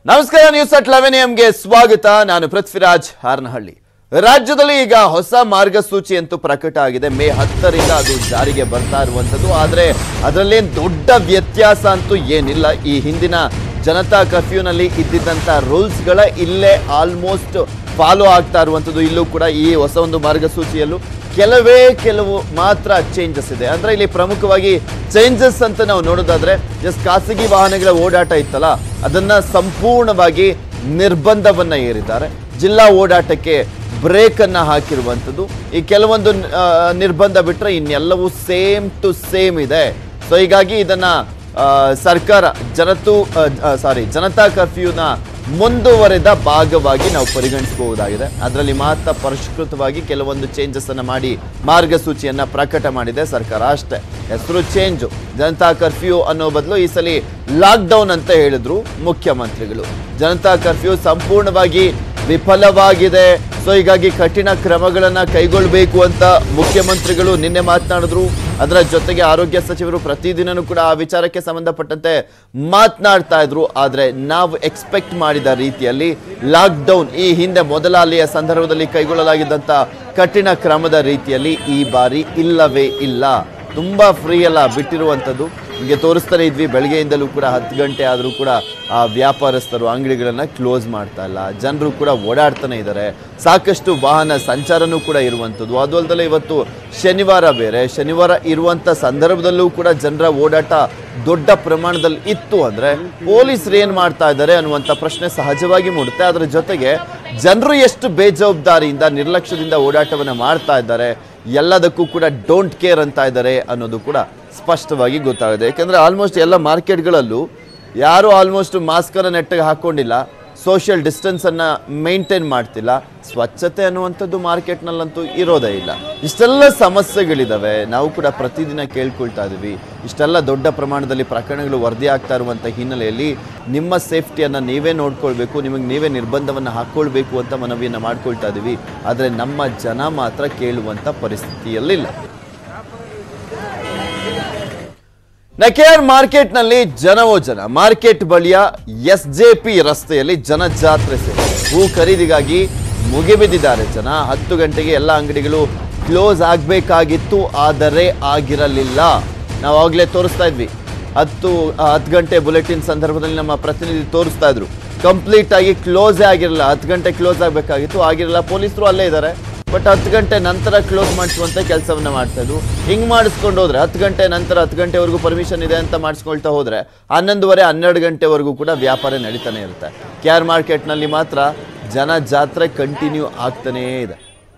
ನಮಸ್ಕಾರ news at eleven ಎಂಗೆ ಸ್ವಾಗತ ನಾನು ಪೃಥ್ವಿರಾಜ್ ಹಾರನಹಳ್ಳಿ ರಾಜ್ಯದಲ್ಲಿ ಈಗ ಹೊಸ ಮಾರ್ಗಸೂಚಿ ಅಂತೂ ಪ್ರಕಟ ಆಗಿದೆ ಮೇ ಹತ್ತರಿಂದ ಅದು ಜಾರಿಗೆ ಬರ್ತಾ ಇರುವಂಥದ್ದು ಆದರೆ ಅದರಲ್ಲೇನು ದೊಡ್ಡ ವ್ಯತ್ಯಾಸ ಅಂತೂ ಏನಿಲ್ಲ ಈ ಹಿಂದಿನ ಜನತಾ ಕರ್ಫ್ಯೂನಲ್ಲಿ ಇದ್ದಿದ್ದಂಥ ರೂಲ್ಸ್ಗಳ ಇಲ್ಲೇ ಆಲ್ಮೋಸ್ಟ್ ಫಾಲೋ ಆಗ್ತಾ ಇರುವಂಥದ್ದು ಇಲ್ಲೂ ಕೂಡ ಈ ಹೊಸ ಒಂದು ಮಾರ್ಗಸೂಚಿಯಲ್ಲೂ ಕೆಲವೇ ಕೆಲವು ಮಾತ್ರ ಚೇಂಜಸ್ ಇದೆ ಅಂದ್ರೆ ಇಲ್ಲಿ ಪ್ರಮುಖವಾಗಿ ಚೇಂಜಸ್ ಅಂತ ನಾವು ನೋಡೋದಾದ್ರೆ ಜಸ್ಟ್ ಖಾಸಗಿ ವಾಹನಗಳ ಓಡಾಟ ಇತ್ತಲ್ಲ ಅದನ್ನ ಸಂಪೂರ್ಣವಾಗಿ ನಿರ್ಬಂಧವನ್ನ ಏರಿದ್ದಾರೆ ಜಿಲ್ಲಾ ಓಡಾಟಕ್ಕೆ ಬ್ರೇಕ್ ಅನ್ನ ಹಾಕಿರುವಂಥದ್ದು ಈ ಕೆಲವೊಂದು ಆ, ನಿರ್ಬಂಧ ಬಿಟ್ರೆ ಇನ್ನೆಲ್ಲವೂ ಸೇಮ್ ಟು ಸೇಮ್ ಇದೆ ಸೊ ಹೀಗಾಗಿ ಇದನ್ನ ಆ, ಸರ್ಕಾರ ಜನತು ಸಾರಿ ಜನತಾ ಕರ್ಫ್ಯೂನ ಮುಂದುವರೆದ ಭಾಗವಾಗಿ ನಾವು ಪರಿಗಣಿಸಬಹುದಾಗಿದೆ ಅದರಲ್ಲಿ ಮಾತ್ರ ಪರಿಷ್ಕೃತವಾಗಿ ಕೆಲವೊಂದು ಚೇಂಜಸ್ ಅನ್ನ ಮಾಡಿ ಮಾರ್ಗಸೂಚಿಯನ್ನ ಪ್ರಕಟ ಮಾಡಿದೆ ಸರ್ಕಾರ ಅಷ್ಟೇ ಹೆಸರು ಚೇಂಜು ಜನತಾ ಕರ್ಫ್ಯೂ ಅನ್ನೋ ಬದಲು ಈ ಸಲ ಲಾಕ್ಡೌನ್ ಅಂತ ಹೇಳಿದ್ರು ಮುಖ್ಯಮಂತ್ರಿಗಳು ಜನತಾ ಕರ್ಫ್ಯೂ ಸಂಪೂರ್ಣವಾಗಿ ವಿಫಲವಾಗಿದೆ ಸೊ ಹೀಗಾಗಿ ಕಠಿಣ ಕ್ರಮಗಳನ್ನ ಕೈಗೊಳ್ಳಬೇಕು ಅಂತ ಮುಖ್ಯಮಂತ್ರಿಗಳು ನಿನ್ನೆ ಮಾತನಾಡಿದ್ರು ಅದರ ಜೊತೆಗೆ ಆರೋಗ್ಯ ಸಚಿವರು ಪ್ರತಿದಿನನೂ ಕೂಡ ಆ ವಿಚಾರಕ್ಕೆ ಸಂಬಂಧಪಟ್ಟಂತೆ ಮಾತನಾಡ್ತಾ ಇದ್ರು ಆದ್ರೆ ನಾವು ಎಕ್ಸ್ಪೆಕ್ಟ್ ಮಾಡಿದ ರೀತಿಯಲ್ಲಿ ಲಾಕ್ಡೌನ್ ಈ ಹಿಂದೆ ಮೊದಲ ಅಲೆಯ ಸಂದರ್ಭದಲ್ಲಿ ಕೈಗೊಳ್ಳಲಾಗಿದ್ದಂತ ಕಠಿಣ ಕ್ರಮದ ರೀತಿಯಲ್ಲಿ ಈ ಬಾರಿ ಇಲ್ಲವೇ ಇಲ್ಲ ತುಂಬಾ ಫ್ರೀ ಎಲ್ಲ ಬಿಟ್ಟಿರುವಂಥದ್ದು ನಿಮಗೆ ತೋರಿಸ್ತಾನೆ ಇದ್ವಿ ಬೆಳಗ್ಗೆಯಿಂದಲೂ ಕೂಡ ಹತ್ತು ಗಂಟೆ ಆದರೂ ಕೂಡ ಆ ವ್ಯಾಪಾರಸ್ಥರು ಅಂಗಡಿಗಳನ್ನ ಕ್ಲೋಸ್ ಮಾಡ್ತಾ ಇಲ್ಲ ಜನರು ಕೂಡ ಓಡಾಡ್ತಾನೆ ಇದ್ದಾರೆ ಸಾಕಷ್ಟು ವಾಹನ ಸಂಚಾರನೂ ಕೂಡ ಇರುವಂಥದ್ದು ಅದು ಅಲ್ಲದೆ ಇವತ್ತು ಶನಿವಾರ ಬೇರೆ ಶನಿವಾರ ಇರುವಂಥ ಸಂದರ್ಭದಲ್ಲೂ ಕೂಡ ಜನರ ಓಡಾಟ ದೊಡ್ಡ ಪ್ರಮಾಣದಲ್ಲಿ ಇತ್ತು ಅಂದ್ರೆ ಪೊಲೀಸರು ಏನ್ ಮಾಡ್ತಾ ಇದ್ದಾರೆ ಅನ್ನುವಂಥ ಪ್ರಶ್ನೆ ಸಹಜವಾಗಿ ಮೂಡುತ್ತೆ ಅದರ ಜೊತೆಗೆ ಜನರು ಎಷ್ಟು ಬೇಜವಾಬ್ದಾರಿಯಿಂದ ನಿರ್ಲಕ್ಷ್ಯದಿಂದ ಓಡಾಟವನ್ನ ಮಾಡ್ತಾ ಇದ್ದಾರೆ ಎಲ್ಲದಕ್ಕೂ ಕೂಡ ಡೋಂಟ್ ಕೇರ್ ಅಂತ ಇದ್ದಾರೆ ಅನ್ನೋದು ಕೂಡ ಸ್ಪಷ್ಟವಾಗಿ ಗೊತ್ತಾಗಿದೆ ಯಾಕಂದ್ರೆ ಆಲ್ಮೋಸ್ಟ್ ಎಲ್ಲ ಮಾರ್ಕೆಟ್ಗಳಲ್ಲೂ ಯಾರು ಆಲ್ಮೋಸ್ಟ್ ಮಾಸ್ಕನ್ನು ನೆಟ್ಟಿಗೆ ಹಾಕೊಂಡಿಲ್ಲ ಸೋಷಿಯಲ್ ಡಿಸ್ಟೆನ್ಸ್ ಅನ್ನ ಮೇಂಟೈನ್ ಮಾಡ್ತಿಲ್ಲ ಸ್ವಚ್ಛತೆ ಅನ್ನುವಂಥದ್ದು ಮಾರ್ಕೆಟ್ನಲ್ಲಂತೂ ಇರೋದೇ ಇಲ್ಲ ಇಷ್ಟೆಲ್ಲ ಸಮಸ್ಯೆಗಳಿದಾವೆ ನಾವು ಕೂಡ ಪ್ರತಿದಿನ ಕೇಳ್ಕೊಳ್ತಾ ಇದೀವಿ ಇಷ್ಟೆಲ್ಲ ದೊಡ್ಡ ಪ್ರಮಾಣದಲ್ಲಿ ಪ್ರಕರಣಗಳು ವರದಿ ಆಗ್ತಾ ಇರುವಂಥ ಹಿನ್ನೆಲೆಯಲ್ಲಿ ನಿಮ್ಮ ಸೇಫ್ಟಿಯನ್ನು ನೀವೇ ನೋಡ್ಕೊಳ್ಬೇಕು ನಿಮಗೆ ನೀವೇ ನಿರ್ಬಂಧವನ್ನು ಹಾಕ್ಕೊಳ್ಬೇಕು ಅಂತ ಮನವಿಯನ್ನು ಮಾಡ್ಕೊಳ್ತಾ ಇದೀವಿ ಆದರೆ ನಮ್ಮ ಜನ ಮಾತ್ರ ಕೇಳುವಂಥ ಪರಿಸ್ಥಿತಿಯಲ್ಲಿಲ್ಲ ನಕೆಆರ್ ಮಾರ್ಕೆಟ್ನಲ್ಲಿ ಜನವೋ ಜನ ಮಾರ್ಕೆಟ್ ಬಳಿಯ ಎಸ್ ಜೆ ಪಿ ರಸ್ತೆಯಲ್ಲಿ ಜನ ಜಾತ್ರೆ ಸೇರಿ ಹೂ ಖರೀದಿಗಾಗಿ ಮುಗಿಬಿದ್ದಿದ್ದಾರೆ ಜನ ಹತ್ತು ಗಂಟೆಗೆ ಎಲ್ಲ ಅಂಗಡಿಗಳು ಕ್ಲೋಸ್ ಆಗಬೇಕಾಗಿತ್ತು ಆದರೆ ಆಗಿರಲಿಲ್ಲ ನಾವು ಆಗಲೇ ತೋರಿಸ್ತಾ ಇದ್ವಿ ಹತ್ತು ಆ, ಹತ್ತು ಗಂಟೆ ಬುಲೆಟಿನ್ ಸಂದರ್ಭದಲ್ಲಿ ನಮ್ಮ ಪ್ರತಿನಿಧಿ ತೋರಿಸ್ತಾ ಇದ್ರು ಕಂಪ್ಲೀಟ್ ಆಗಿ ಕ್ಲೋಸೇ ಆಗಿರಲಿಲ್ಲ ಹತ್ತು ಗಂಟೆ ಕ್ಲೋಸ್ ಆಗಬೇಕಾಗಿತ್ತು ಆಗಿರಲಿಲ್ಲ ಪೊಲೀಸರು ಅಲ್ಲೇ ಇದ್ದಾರೆ ಬಟ್ ಹತ್ತು ಗಂಟೆ ನಂತರ ಕ್ಲೋಸ್ ಮಾಡಿಸುವಂತ ಕೆಲಸವನ್ನ ಮಾಡ್ತಾ ಇದ್ರು ಹಿಂಗ್ ಮಾಡಿಸ್ಕೊಂಡು ಹೋದ್ರೆ ಹತ್ತು ಗಂಟೆ ನಂತರ ಹತ್ತು ಗಂಟೆವರೆಗೂ ಪರ್ಮಿಷನ್ ಇದೆ ಅಂತ ಮಾಡಿಸ್ಕೊಳ್ತಾ ಹೋದ್ರೆ ಹನ್ನೊಂದುವರೆ ಹನ್ನೆರಡು ಗಂಟೆವರೆಗೂ ಕೂಡ ವ್ಯಾಪಾರ ನಡೀತಾನೆ ಇರುತ್ತೆ ಕೆ ಆರ್ ಮಾರ್ಕೆಟ್ನಲ್ಲಿ ಮಾತ್ರ ಜನ ಜಾತ್ರೆ ಕಂಟಿನ್ಯೂ ಆಗ್ತಾನೇ ಇದೆ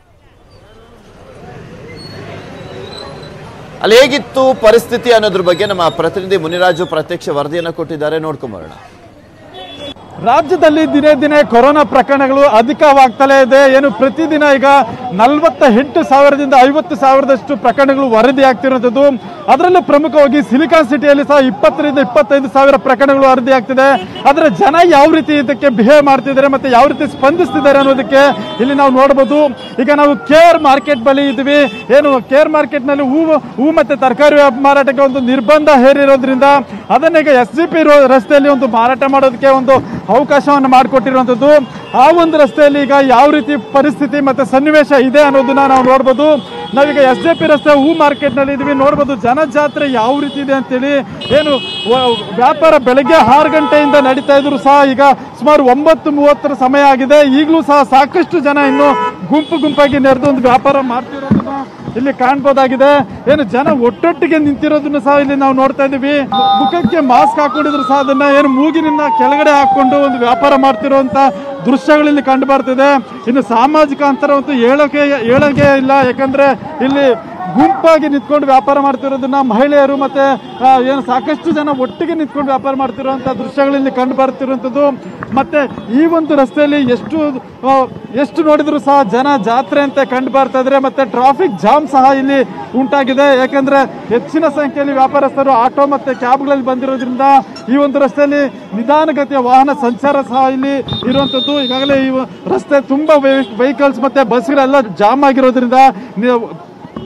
ಅಲ್ಲಿ ಹೇಗಿತ್ತು ಪರಿಸ್ಥಿತಿ ಅನ್ನೋದ್ರ ಬಗ್ಗೆ ನಮ್ಮ ಪ್ರತಿನಿಧಿ ಮುನಿರಾಜು ಪ್ರತ್ಯಕ್ಷ ವರದಿಯನ್ನು ಕೊಟ್ಟಿದ್ದಾರೆ ನೋಡ್ಕೊಂಬರೋಣ ರಾಜ್ಯದಲ್ಲಿ ದಿನೇ ದಿನೇ ಕೊರೋನಾ ಪ್ರಕರಣಗಳು ಅಧಿಕವಾಗ್ತಲೇ ಇದೆ ಏನು ಪ್ರತಿದಿನ ಈಗ ನಲವತ್ತ ಎಂಟು ಸಾವಿರದಿಂದ ಐವತ್ತು ಸಾವಿರದಷ್ಟು ಪ್ರಕರಣಗಳು ವರದಿ ಆಗ್ತಿರುವಂಥದ್ದು ಅದರಲ್ಲೂ ಪ್ರಮುಖವಾಗಿ ಸಿಲಿಕಾನ್ ಸಿಟಿಯಲ್ಲಿ ಸಹ ಇಪ್ಪತ್ತರಿಂದ ಇಪ್ಪತ್ತೈದು ಸಾವಿರ ಪ್ರಕರಣಗಳು ವರದಿ ಆಗ್ತಿದೆ ಆದರೆ ಜನ ಯಾವ ರೀತಿ ಇದಕ್ಕೆ ಬಿಹೇವ್ ಮಾಡ್ತಿದ್ದಾರೆ ಮತ್ತೆ ಯಾವ ರೀತಿ ಸ್ಪಂದಿಸ್ತಿದ್ದಾರೆ ಅನ್ನೋದಕ್ಕೆ ಇಲ್ಲಿ ನಾವು ನೋಡಬಹುದು ಈಗ ನಾವು ಕೇರ್ ಮಾರ್ಕೆಟ್ ಬಳಿ ಇದ್ವಿ ಏನು ಕೇರ್ ಮಾರ್ಕೆಟ್ನಲ್ಲಿ ಹೂವು ಹೂ ಮತ್ತೆ ತರಕಾರಿ ಮಾರಾಟಕ್ಕೆ ಒಂದು ನಿರ್ಬಂಧ ಹೇರಿರೋದ್ರಿಂದ ಅದನ್ನ ಈಗ ಎಸ್ ಜಿ ಪಿ ರಸ್ತೆಯಲ್ಲಿ ಒಂದು ಮಾರಾಟ ಮಾಡೋದಕ್ಕೆ ಒಂದು ಅವಕಾಶವನ್ನು ಮಾಡಿಕೊಟ್ಟಿರುವಂಥದ್ದು ಆ ಒಂದು ರಸ್ತೆಯಲ್ಲಿ ಈಗ ಯಾವ ರೀತಿ ಪರಿಸ್ಥಿತಿ ಮತ್ತೆ ಸನ್ನಿವೇಶ ಇದೆ ಅನ್ನೋದನ್ನ ನಾವು ನೋಡ್ಬೋದು ನಾವೀಗ ಎಸ್ ಜೆ ಪಿ ರಸ್ತೆ ಹೂ ಮಾರ್ಕೆಟ್ನಲ್ಲಿ ಇದೀವಿ ನೋಡ್ಬೋದು ಜನಜಾತ್ರೆ ಯಾವ ರೀತಿ ಇದೆ ಅಂತೇಳಿ ಏನು ವ- ವ್ಯಾಪಾರ ಬೆಳಗ್ಗೆ ಆರು ಗಂಟೆಯಿಂದ ನಡೀತಾ ಇದ್ರು ಸಹ ಈಗ ಸುಮಾರು ಒಂಬತ್ತು ಮೂವತ್ತರ ಸಮಯ ಆಗಿದೆ ಈಗಲೂ ಸಹ ಸಾಕಷ್ಟು ಜನ ಇನ್ನು ಗುಂಪು ಗುಂಪಾಗಿ ನೆರೆದು ಒಂದು ವ್ಯಾಪಾರ ಮಾಡ್ತಿರೋದನ್ನ ಇಲ್ಲಿ ಕಾಣ್ಬೋದಾಗಿದೆ ಏನು ಜನ ಒಟ್ಟೊಟ್ಟಿಗೆ ನಿಂತಿರೋದನ್ನ ಸಹ ಇಲ್ಲಿ ನಾವು ನೋಡ್ತಾ ಇದೀವಿ ಮುಖಕ್ಕೆ ಮಾಸ್ಕ್ ಹಾಕೊಂಡಿದ್ರು ಸಹ ಅದನ್ನ ಏನು ಮೂಗಿನಿಂದ ಕೆಳಗಡೆ ಹಾಕೊಂಡು ಒಂದು ವ್ಯಾಪಾರ ಮಾಡ್ತಿರುವಂತ ದೃಶ್ಯಗಳಿಲ್ಲಿ ಕಂಡು ಬರ್ತಿದೆ ಇನ್ನು ಸಾಮಾಜಿಕ ಅಂತರ ಅಂತೂ ಹೇಳೋಕೆ ಹೇಳೋಕೆ ಇಲ್ಲ ಯಾಕಂದ್ರೆ ಇಲ್ಲಿ ಗುಂಪಾಗಿ ನಿಂತ್ಕೊಂಡು ವ್ಯಾಪಾರ ಮಾಡ್ತಿರೋದನ್ನ ಮಹಿಳೆಯರು ಮತ್ತೆ ಆ, ಏನು ಸಾಕಷ್ಟು ಜನ ಒಟ್ಟಿಗೆ ನಿಂತ್ಕೊಂಡು ವ್ಯಾಪಾರ ಮಾಡ್ತಿರುವಂತ ದೃಶ್ಯಗಳಲ್ಲಿ ಕಂಡು ಬರ್ತಿರುವಂಥದ್ದು ಮತ್ತೆ ಈ ಒಂದು ರಸ್ತೆಯಲ್ಲಿ ಎಷ್ಟು ಆ, ಎಷ್ಟು ನೋಡಿದ್ರು ಸಹ ಜನ ಜಾತ್ರೆ ಅಂತ ಕಂಡು ಬರ್ತಾ ಇದ್ರೆ ಮತ್ತೆ ಟ್ರಾಫಿಕ್ ಜಾಮ್ ಸಹ ಇಲ್ಲಿ ಉಂಟಾಗಿದೆ ಯಾಕಂದ್ರೆ ಹೆಚ್ಚಿನ ಸಂಖ್ಯೆಯಲ್ಲಿ ವ್ಯಾಪಾರಸ್ಥರು ಆಟೋ ಮತ್ತೆ ಕ್ಯಾಬ್ಗಳಲ್ಲಿ ಬಂದಿರೋದ್ರಿಂದ ಈ ಒಂದು ರಸ್ತೆಯಲ್ಲಿ ನಿಧಾನಗತಿಯ ವಾಹನ ಸಂಚಾರ ಸಹ ಇಲ್ಲಿ ಇರುವಂತದ್ದು ಈಗಾಗಲೇ ಈ ರಸ್ತೆ ತುಂಬಾ ವೆಹಿಕಲ್ಸ್ ಮತ್ತೆ ಬಸ್ಗಳೆಲ್ಲ ಜಾಮ್ ಆಗಿರೋದ್ರಿಂದ ನೀವು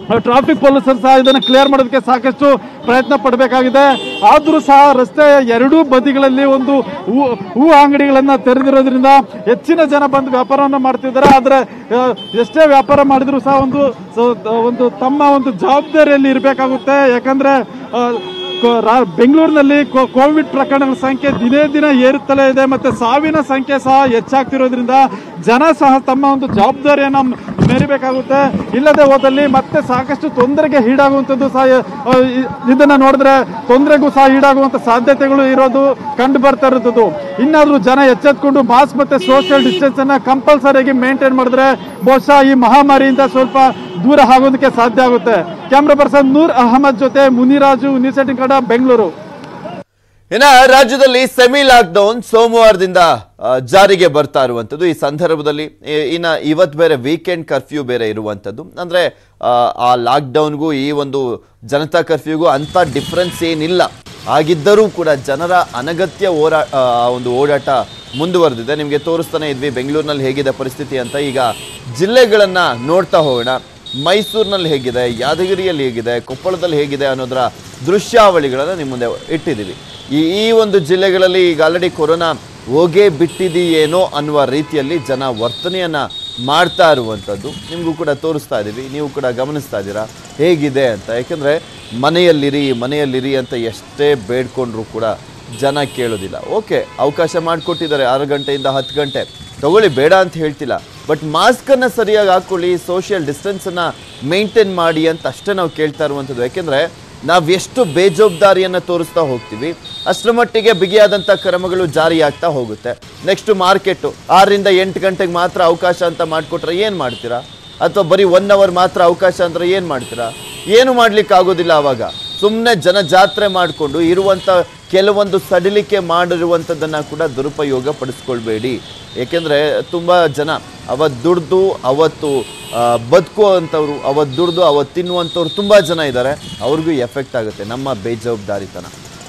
ಟ್ರಾಫಿಕ್ ಪೊಲೀಸರು ಸಹ ಇದನ್ನು ಕ್ಲಿಯರ್ ಮಾಡೋದಕ್ಕೆ ಸಾಕಷ್ಟು ಪ್ರಯತ್ನ ಪಡಬೇಕಾಗಿದೆ ಆದರೂ ಸಹ ರಸ್ತೆಯ ಎರಡೂ ಬದಿಗಳಲ್ಲಿ ಒಂದು ಹೂ ಹೂ ಅಂಗಡಿಗಳನ್ನು ತೆರೆದಿರೋದ್ರಿಂದ ಹೆಚ್ಚಿನ ಜನ ಬಂದು ವ್ಯಾಪಾರವನ್ನು ಮಾಡ್ತಿದ್ದಾರೆ ಆದರೆ ಆ, ಎಷ್ಟೇ ವ್ಯಾಪಾರ ಮಾಡಿದ್ರು ಸಹ ಒಂದು ಸ- ಒಂದು ತಮ್ಮ ಒಂದು ಜವಾಬ್ದಾರಿಯಲ್ಲಿ ಇರಬೇಕಾಗುತ್ತೆ ಯಾಕಂದ್ರೆ ಆ, ಕೋ- ರಾ- ಬೆಂಗಳೂರಿನಲ್ಲಿ ಕೋ- ಕೋವಿಡ್ ಪ್ರಕರಣಗಳ ಸಂಖ್ಯೆ ದಿನೇ ದಿನ ಏರುತ್ತಲೇ ಇದೆ ಮತ್ತೆ ಸಾವಿನ ಸಂಖ್ಯೆ ಸಹ ಹೆಚ್ಚಾಗ್ತಿರೋದ್ರಿಂದ ಜನ ಸಹ ತಮ್ಮ ಒಂದು ಜವಾಬ್ದಾರಿಯನ್ನ ಮೇರಿಬೇಕಾಗುತ್ತೆ ಇಲ್ಲದೆ ಹೋದಲ್ಲಿ ಮತ್ತೆ ಸಾಕಷ್ಟು ತೊಂದರೆಗೆ ಈಡಾಗುವಂಥದ್ದು ಸಹ ಆ, ಇ- ಇದನ್ನ ನೋಡಿದ್ರೆ ತೊಂದರೆಗೂ ಸಹ ಈಡಾಗುವಂತ ಸಾಧ್ಯತೆಗಳು ಇರೋದು ಕಂಡು ಬರ್ತಾ ಇರುತ್ತದೆ ಇನ್ನಾದ್ರೂ ಜನ ಎಚ್ಚೆತ್ಕೊಂಡು ಮಾಸ್ಕ್ ಮತ್ತೆ ಸೋಷಿಯಲ್ ಡಿಸ್ಟೆನ್ಸ್ ಅನ್ನ ಕಂಪಲ್ಸರಿಯಾಗಿ ಮೇಂಟೈನ್ ಮಾಡಿದ್ರೆ ಬಹುಶಃ ಈ ಮಹಾಮಾರಿಯಿಂದ ಸ್ವಲ್ಪ ದೂರ ಆಗೋದಕ್ಕೆ ಸಾಧ್ಯ ಆಗುತ್ತೆ ಕ್ಯಾಮ್ರಾ ಪರ್ಸನ್ ನೂರ್ ಅಹಮದ್ ಜೊತೆ ಮುನಿರಾಜು ನ್ಯೂಸ್ ಏಟಿನ್ ಕನ್ನಡ ಬೆಂಗಳೂರು ಇನ್ನ ರಾಜ್ಯದಲ್ಲಿ ಸೆಮಿ ಲಾಕ್ಡೌನ್ ಸೋಮವಾರದಿಂದ ಆ, ಜಾರಿಗೆ ಬರ್ತಾ ಇರುವಂಥದ್ದು ಈ ಸಂದರ್ಭದಲ್ಲಿ ಈ- ಇನ್ನ ಇವತ್ತು ಬೇರೆ ವೀಕೆಂಡ್ ಕರ್ಫ್ಯೂ ಬೇರೆ ಇರುವಂಥದ್ದು ಅಂದ್ರೆ ಆ, ಆ ಲಾಕ್ಡೌನ್ಗೂ ಈ ಒಂದು ಜನತಾ ಕರ್ಫ್ಯೂಗೂ ಅಂತ ಡಿಫ್ರೆನ್ಸ್ ಏನಿಲ್ಲ ಆಗಿದ್ದರೂ ಕೂಡ ಜನರ ಅನಗತ್ಯ ಓರಾ ಆ, ಒಂದು ಓಡಾಟ ಮುಂದುವರೆದಿದೆ ನಿಮಗೆ ತೋರಿಸ್ತಾನೆ ಇದ್ವಿ ಬೆಂಗಳೂರಿನಲ್ಲಿ ಹೇಗಿದೆ ಪರಿಸ್ಥಿತಿ ಅಂತ ಈಗ ಜಿಲ್ಲೆಗಳನ್ನ ನೋಡ್ತಾ ಹೋಗೋಣ ಮೈಸೂರಿನಲ್ಲಿ ಹೇಗಿದೆ ಯಾದಗಿರಿಯಲ್ಲಿ ಹೇಗಿದೆ ಕೊಪ್ಪಳದಲ್ಲಿ ಹೇಗಿದೆ ಅನ್ನೋದರ ದೃಶ್ಯಾವಳಿಗಳನ್ನು ನಿಮ್ಮ ಮುಂದೆ ಇಟ್ಟಿದ್ದೀವಿ ಈ ಈ ಒಂದು ಜಿಲ್ಲೆಗಳಲ್ಲಿ ಈಗ ಆಲ್ರೆಡಿ ಕೊರೋನಾ ಹೋಗೇ ಬಿಟ್ಟಿದೆಯೇನೋ ಅನ್ನುವ ರೀತಿಯಲ್ಲಿ ಜನ ವರ್ತನೆಯನ್ನ ಮಾಡ್ತಾ ಇರುವಂಥದ್ದು ನಿಮಗೂ ಕೂಡ ತೋರಿಸ್ತಾ ಇದ್ದೀವಿ ನೀವು ಕೂಡ ಗಮನಿಸ್ತಾ ಇದ್ದೀರಾ ಹೇಗಿದೆ ಅಂತ ಯಾಕೆಂದರೆ ಮನೆಯಲ್ಲಿರಿ ಮನೆಯಲ್ಲಿರಿ ಅಂತ ಎಷ್ಟೇ ಬೇಡ್ಕೊಂಡ್ರೂ ಕೂಡ ಜನ ಕೇಳೋದಿಲ್ಲ ಓಕೆ ಅವಕಾಶ ಮಾಡಿಕೊಟ್ಟಿದ್ದಾರೆ ಆರು ಗಂಟೆಯಿಂದ ಹತ್ತು ಗಂಟೆ ತಗೊಳ್ಳಿ ಬೇಡ ಅಂತ ಹೇಳ್ತಿಲ್ಲ ಬಟ್ ಮಾಸ್ಕನ್ನು ಸರಿಯಾಗಿ ಹಾಕ್ಕೊಳ್ಳಿ ಸೋಷಿಯಲ್ ಡಿಸ್ಟೆನ್ಸನ್ನು ಮೇಂಟೈನ್ ಮಾಡಿ ಅಂತ ಅಷ್ಟೇ ನಾವು ಕೇಳ್ತಾ ಇರುವಂಥದ್ದು ಯಾಕೆಂದರೆ ನಾವು ಎಷ್ಟು ಬೇಜವಾಬ್ದಾರಿಯನ್ನು ತೋರಿಸ್ತಾ ಹೋಗ್ತೀವಿ ಅಷ್ಟರ ಮಟ್ಟಿಗೆ ಬಿಗಿಯಾದಂಥ ಕ್ರಮಗಳು ಜಾರಿಯಾಗ್ತಾ ಹೋಗುತ್ತೆ ನೆಕ್ಸ್ಟ್ ಮಾರ್ಕೆಟು ಆರರಿಂದ ಎಂಟು ಗಂಟೆಗೆ ಮಾತ್ರ ಅವಕಾಶ ಅಂತ ಮಾಡಿಕೊಟ್ರೆ ಏನು ಮಾಡ್ತೀರಾ ಅಥವಾ ಬರೀ ಒನ್ ಅವರ್ ಮಾತ್ರ ಅವಕಾಶ ಅಂದ್ರೆ ಏನು ಮಾಡ್ತೀರಾ ಏನು ಮಾಡ್ಲಿಕ್ಕೆ ಆಗೋದಿಲ್ಲ ಅವಾಗ ಸುಮ್ಮನೆ ಜನ ಜಾತ್ರೆ ಮಾಡಿಕೊಂಡು ಇರುವಂಥ ಕೆಲವೊಂದು ಸಡಿಲಿಕೆ ಮಾಡಿರುವಂಥದ್ದನ್ನು ಕೂಡ ದುರುಪಯೋಗ ಪಡಿಸ್ಕೊಳ್ಬೇಡಿ ಏಕೆಂದರೆ ತುಂಬ ಜನ ಅವತ್ತು ದುಡ್ದು ಅವತ್ತು ಆ, ಬದುಕುವಂಥವ್ರು ಅವತ್ತು ದುಡ್ದು ಅವತ್ತು ತಿನ್ನುವಂಥವ್ರು ತುಂಬ ಜನ ಇದ್ದಾರೆ ಅವ್ರಿಗೂ ಎಫೆಕ್ಟ್ ಆಗುತ್ತೆ ನಮ್ಮ ಬೇಜವಾಬ್ದಾರಿತನ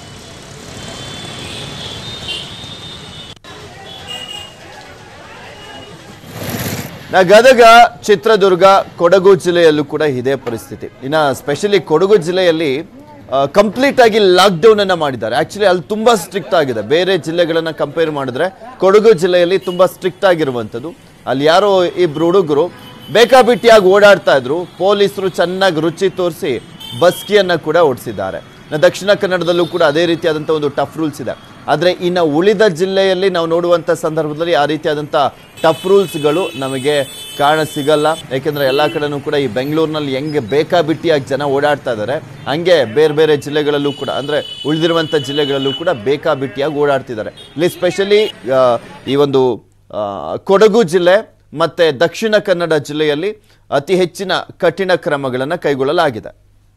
ನಾ ಗದಗ ಚಿತ್ರದುರ್ಗ ಕೊಡಗು ಜಿಲ್ಲೆಯಲ್ಲೂ ಕೂಡ ಇದೇ ಪರಿಸ್ಥಿತಿ ಇನ್ನು ಸ್ಪೆಷಲಿ ಕೊಡಗು ಜಿಲ್ಲೆಯಲ್ಲಿ ಕಂಪ್ಲೀಟ್ ಆಗಿ ಲಾಕ್ಡೌನ್ ಅನ್ನ ಮಾಡಿದ್ದಾರೆ ಆಕ್ಚುಲಿ ಅಲ್ಲಿ ತುಂಬಾ ಸ್ಟ್ರಿಕ್ಟ್ ಆಗಿದೆ ಬೇರೆ ಜಿಲ್ಲೆಗಳನ್ನ ಕಂಪೇರ್ ಮಾಡಿದ್ರೆ ಕೊಡಗು ಜಿಲ್ಲೆಯಲ್ಲಿ ತುಂಬಾ ಸ್ಟ್ರಿಕ್ಟ್ ಆಗಿರುವಂಥದ್ದು ಅಲ್ಲಿ ಯಾರೋ ಇಬ್ರು ಹುಡುಗರು ಬೇಕಾಬಿಟ್ಟಿಯಾಗಿ ಓಡಾಡ್ತಾ ಇದ್ರು ಪೊಲೀಸರು ಚೆನ್ನಾಗಿ ರುಚಿ ತೋರಿಸಿ ಬಸ್ಕಿಯನ್ನ ಕೂಡ ಓಡಿಸಿದ್ದಾರೆ ಇನ್ನು ದಕ್ಷಿಣ ಕನ್ನಡದಲ್ಲೂ ಕೂಡ ಅದೇ ರೀತಿಯಾದಂಥ ಒಂದು ಟಫ್ ರೂಲ್ಸ್ ಇದೆ ಆದರೆ ಇನ್ನು ಉಳಿದ ಜಿಲ್ಲೆಯಲ್ಲಿ ನಾವು ನೋಡುವಂಥ ಸಂದರ್ಭದಲ್ಲಿ ಆ ರೀತಿಯಾದಂಥ ಟಫ್ ರೂಲ್ಸ್ಗಳು ನಮಗೆ ಕಾಣ ಸಿಗಲ್ಲ ಯಾಕೆಂದರೆ ಎಲ್ಲ ಕಡೆನೂ ಕೂಡ ಈ ಬೆಂಗಳೂರಿನಲ್ಲಿ ಹೆಂಗೆ ಬೇಕಾಬಿಟ್ಟಿಯಾಗಿ ಜನ ಓಡಾಡ್ತಾ ಇದ್ದಾರೆ ಹಂಗೆ ಬೇರೆ ಬೇರೆ ಜಿಲ್ಲೆಗಳಲ್ಲೂ ಕೂಡ ಅಂದರೆ ಉಳಿದಿರುವಂಥ ಜಿಲ್ಲೆಗಳಲ್ಲೂ ಕೂಡ ಬೇಕಾಬಿಟ್ಟಿಯಾಗಿ ಓಡಾಡ್ತಿದ್ದಾರೆ ಇಲ್ಲಿ ಸ್ಪೆಷಲಿ ಈ ಒಂದು ಆ, ಕೊಡಗು ಜಿಲ್ಲೆ ಮತ್ತು ದಕ್ಷಿಣ ಕನ್ನಡ ಜಿಲ್ಲೆಯಲ್ಲಿ ಅತಿ ಹೆಚ್ಚಿನ ಕಠಿಣ ಕ್ರಮಗಳನ್ನು ಕೈಗೊಳ್ಳಲಾಗಿದೆ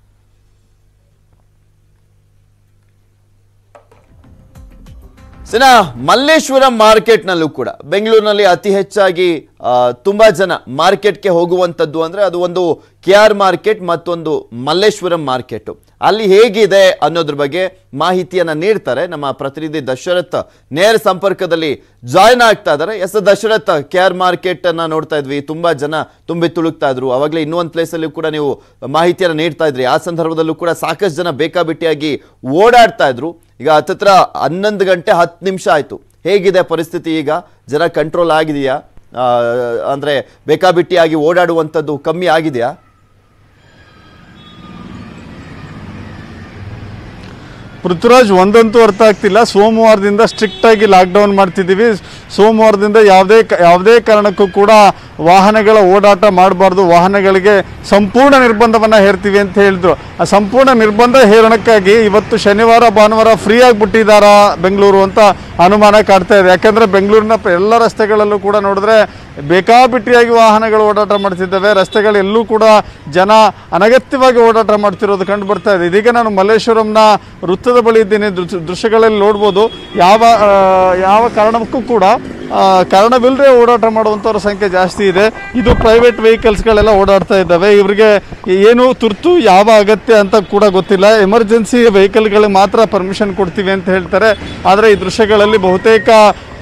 ಸಿನ ಮಲ್ಲೇಶ್ವರಂ ಮಾರ್ಕೆಟ್ನಲ್ಲೂ ಕೂಡ ಬೆಂಗಳೂರಿನಲ್ಲಿ ಅತಿ ಹೆಚ್ಚಾಗಿ ಆ, ತುಂಬಾ ಜನ ಮಾರ್ಕೆಟ್ಗೆ ಹೋಗುವಂಥದ್ದು ಅಂದ್ರೆ ಅದು ಒಂದು ಕೆ ಆರ್ ಮಾರ್ಕೆಟ್ ಮತ್ತೊಂದು ಮಲ್ಲೇಶ್ವರಂ ಮಾರ್ಕೆಟ್ ಅಲ್ಲಿ ಹೇಗಿದೆ ಅನ್ನೋದ್ರ ಬಗ್ಗೆ ಮಾಹಿತಿಯನ್ನ ನೀಡ್ತಾರೆ ನಮ್ಮ ಪ್ರತಿನಿಧಿ ದಶರಥ್ ನೇರ ಸಂಪರ್ಕದಲ್ಲಿ ಜಾಯ್ನ್ ಆಗ್ತಾ ಇದ್ದಾರೆ yes Dasharath K R market ಅನ್ನ ನೋಡ್ತಾ ಇದ್ವಿ ತುಂಬಾ ಜನ ತುಂಬಿ ತುಳುಕ್ತಾ ಇದ್ರು ಅವಾಗಲೇ ಇನ್ನೊಂದು ಪ್ಲೇಸ್ ಅಲ್ಲಿ ಕೂಡ ನೀವು ಮಾಹಿತಿಯನ್ನ ನೀಡ್ತಾ ಇದ್ರಿ ಆ ಸಂದರ್ಭದಲ್ಲೂ ಕೂಡ ಸಾಕಷ್ಟು ಜನ ಬೇಕಾಬಿಟ್ಟಿಯಾಗಿ ಓಡಾಡ್ತಾ ಇದ್ರು ಈಗ ಹತ್ತತ್ರ ಹನ್ನೊಂದು ಗಂಟೆ ಹತ್ತು ನಿಮಿಷ ಆಯ್ತು ಹೇಗಿದೆ ಪರಿಸ್ಥಿತಿ ಈಗ ಜನ ಕಂಟ್ರೋಲ್ ಆಗಿದೆಯಾ ಆ, ಅಂದ್ರೆ ಬೇಕಾಬಿಟ್ಟಿಯಾಗಿ ಓಡಾಡುವಂಥದ್ದು ಕಮ್ಮಿ ಆಗಿದೆಯಾ ಪೃಥ್ವಿರಾಜ್ ಒಂದಂತೂ ಅರ್ಥ ಆಗ್ತಿಲ್ಲ ಸೋಮವಾರದಿಂದ ಸ್ಟ್ರಿಕ್ಟ್ ಆಗಿ ಲಾಕ್ಡೌನ್ ಮಾಡ್ತಿದ್ದೀವಿ ಸೋಮವಾರದಿಂದ ಯಾವುದೇ ಕ- ಯಾವುದೇ ಕಾರಣಕ್ಕೂ ಕೂಡ ವಾಹನಗಳ ಓಡಾಟ ಮಾಡಬಾರ್ದು ವಾಹನಗಳಿಗೆ ಸಂಪೂರ್ಣ ನಿರ್ಬಂಧವನ್ನು ಹೇರ್ತೀವಿ ಅಂತ ಹೇಳಿದ್ರು ಆ ಸಂಪೂರ್ಣ ನಿರ್ಬಂಧ ಹೇರಣಕ್ಕಾಗಿ ಇವತ್ತು ಶನಿವಾರ ಭಾನುವಾರ ಫ್ರೀ ಆಗಿಬಿಟ್ಟಿದ್ದಾರಾ ಬೆಂಗಳೂರು ಅಂತ ಅನುಮಾನ ಕಾಡ್ತಾ ಇದೆ ಯಾಕಂದರೆ ಬೆಂಗಳೂರಿನ ಪ- ಎಲ್ಲ ರಸ್ತೆಗಳಲ್ಲೂ ಕೂಡ ನೋಡಿದ್ರೆ ಬೇಕಾಬಿಟ್ಟಿಯಾಗಿ ವಾಹನಗಳು ಓಡಾಟ ಮಾಡ್ತಿದ್ದಾವೆ ರಸ್ತೆಗಳೆಲ್ಲೂ ಕೂಡ ಜನ ಅನಗತ್ಯವಾಗಿ ಓಡಾಟ ಮಾಡ್ತಿರೋದು ಕಂಡು ಬರ್ತಾ ಇದೆ ಇದೀಗ ನಾನು ಮಲ್ಲೇಶ್ವರಂನ ವೃತ್ತದ ಬಳಿ ಇದ್ದೀನಿ ದೃಶ್ಯ- ದೃಶ್ಯಗಳಲ್ಲಿ ನೋಡ್ಬೋದು ಯಾವ ಆ, ಯಾವ ಕಾರಣಕ್ಕೂ ಕೂಡ ಆ, ಕಾರಣವಿಲ್ಲದೆ ಓಡಾಟ ಮಾಡುವಂಥವ್ರ ಸಂಖ್ಯೆ ಜಾಸ್ತಿ ಇದೆ ಇದು ಪ್ರೈವೇಟ್ ವೆಹಿಕಲ್ಸ್ಗಳೆಲ್ಲ ಓಡಾಡ್ತಾ ಇದ್ದಾವೆ ಇವರಿಗೆ ಏನು ತುರ್ತು ಯಾವ ಅಗತ್ಯ ಅಂತ ಕೂಡ ಗೊತ್ತಿಲ್ಲ ಎಮರ್ಜೆನ್ಸಿ ವೆಹಿಕಲ್ಗಳಿಗೆ ಮಾತ್ರ ಪರ್ಮಿಷನ್ ಕೊಡ್ತೀವಿ ಅಂತ ಹೇಳ್ತಾರೆ ಆದರೆ ಈ ದೃಶ್ಯಗಳಲ್ಲಿ ಬಹುತೇಕ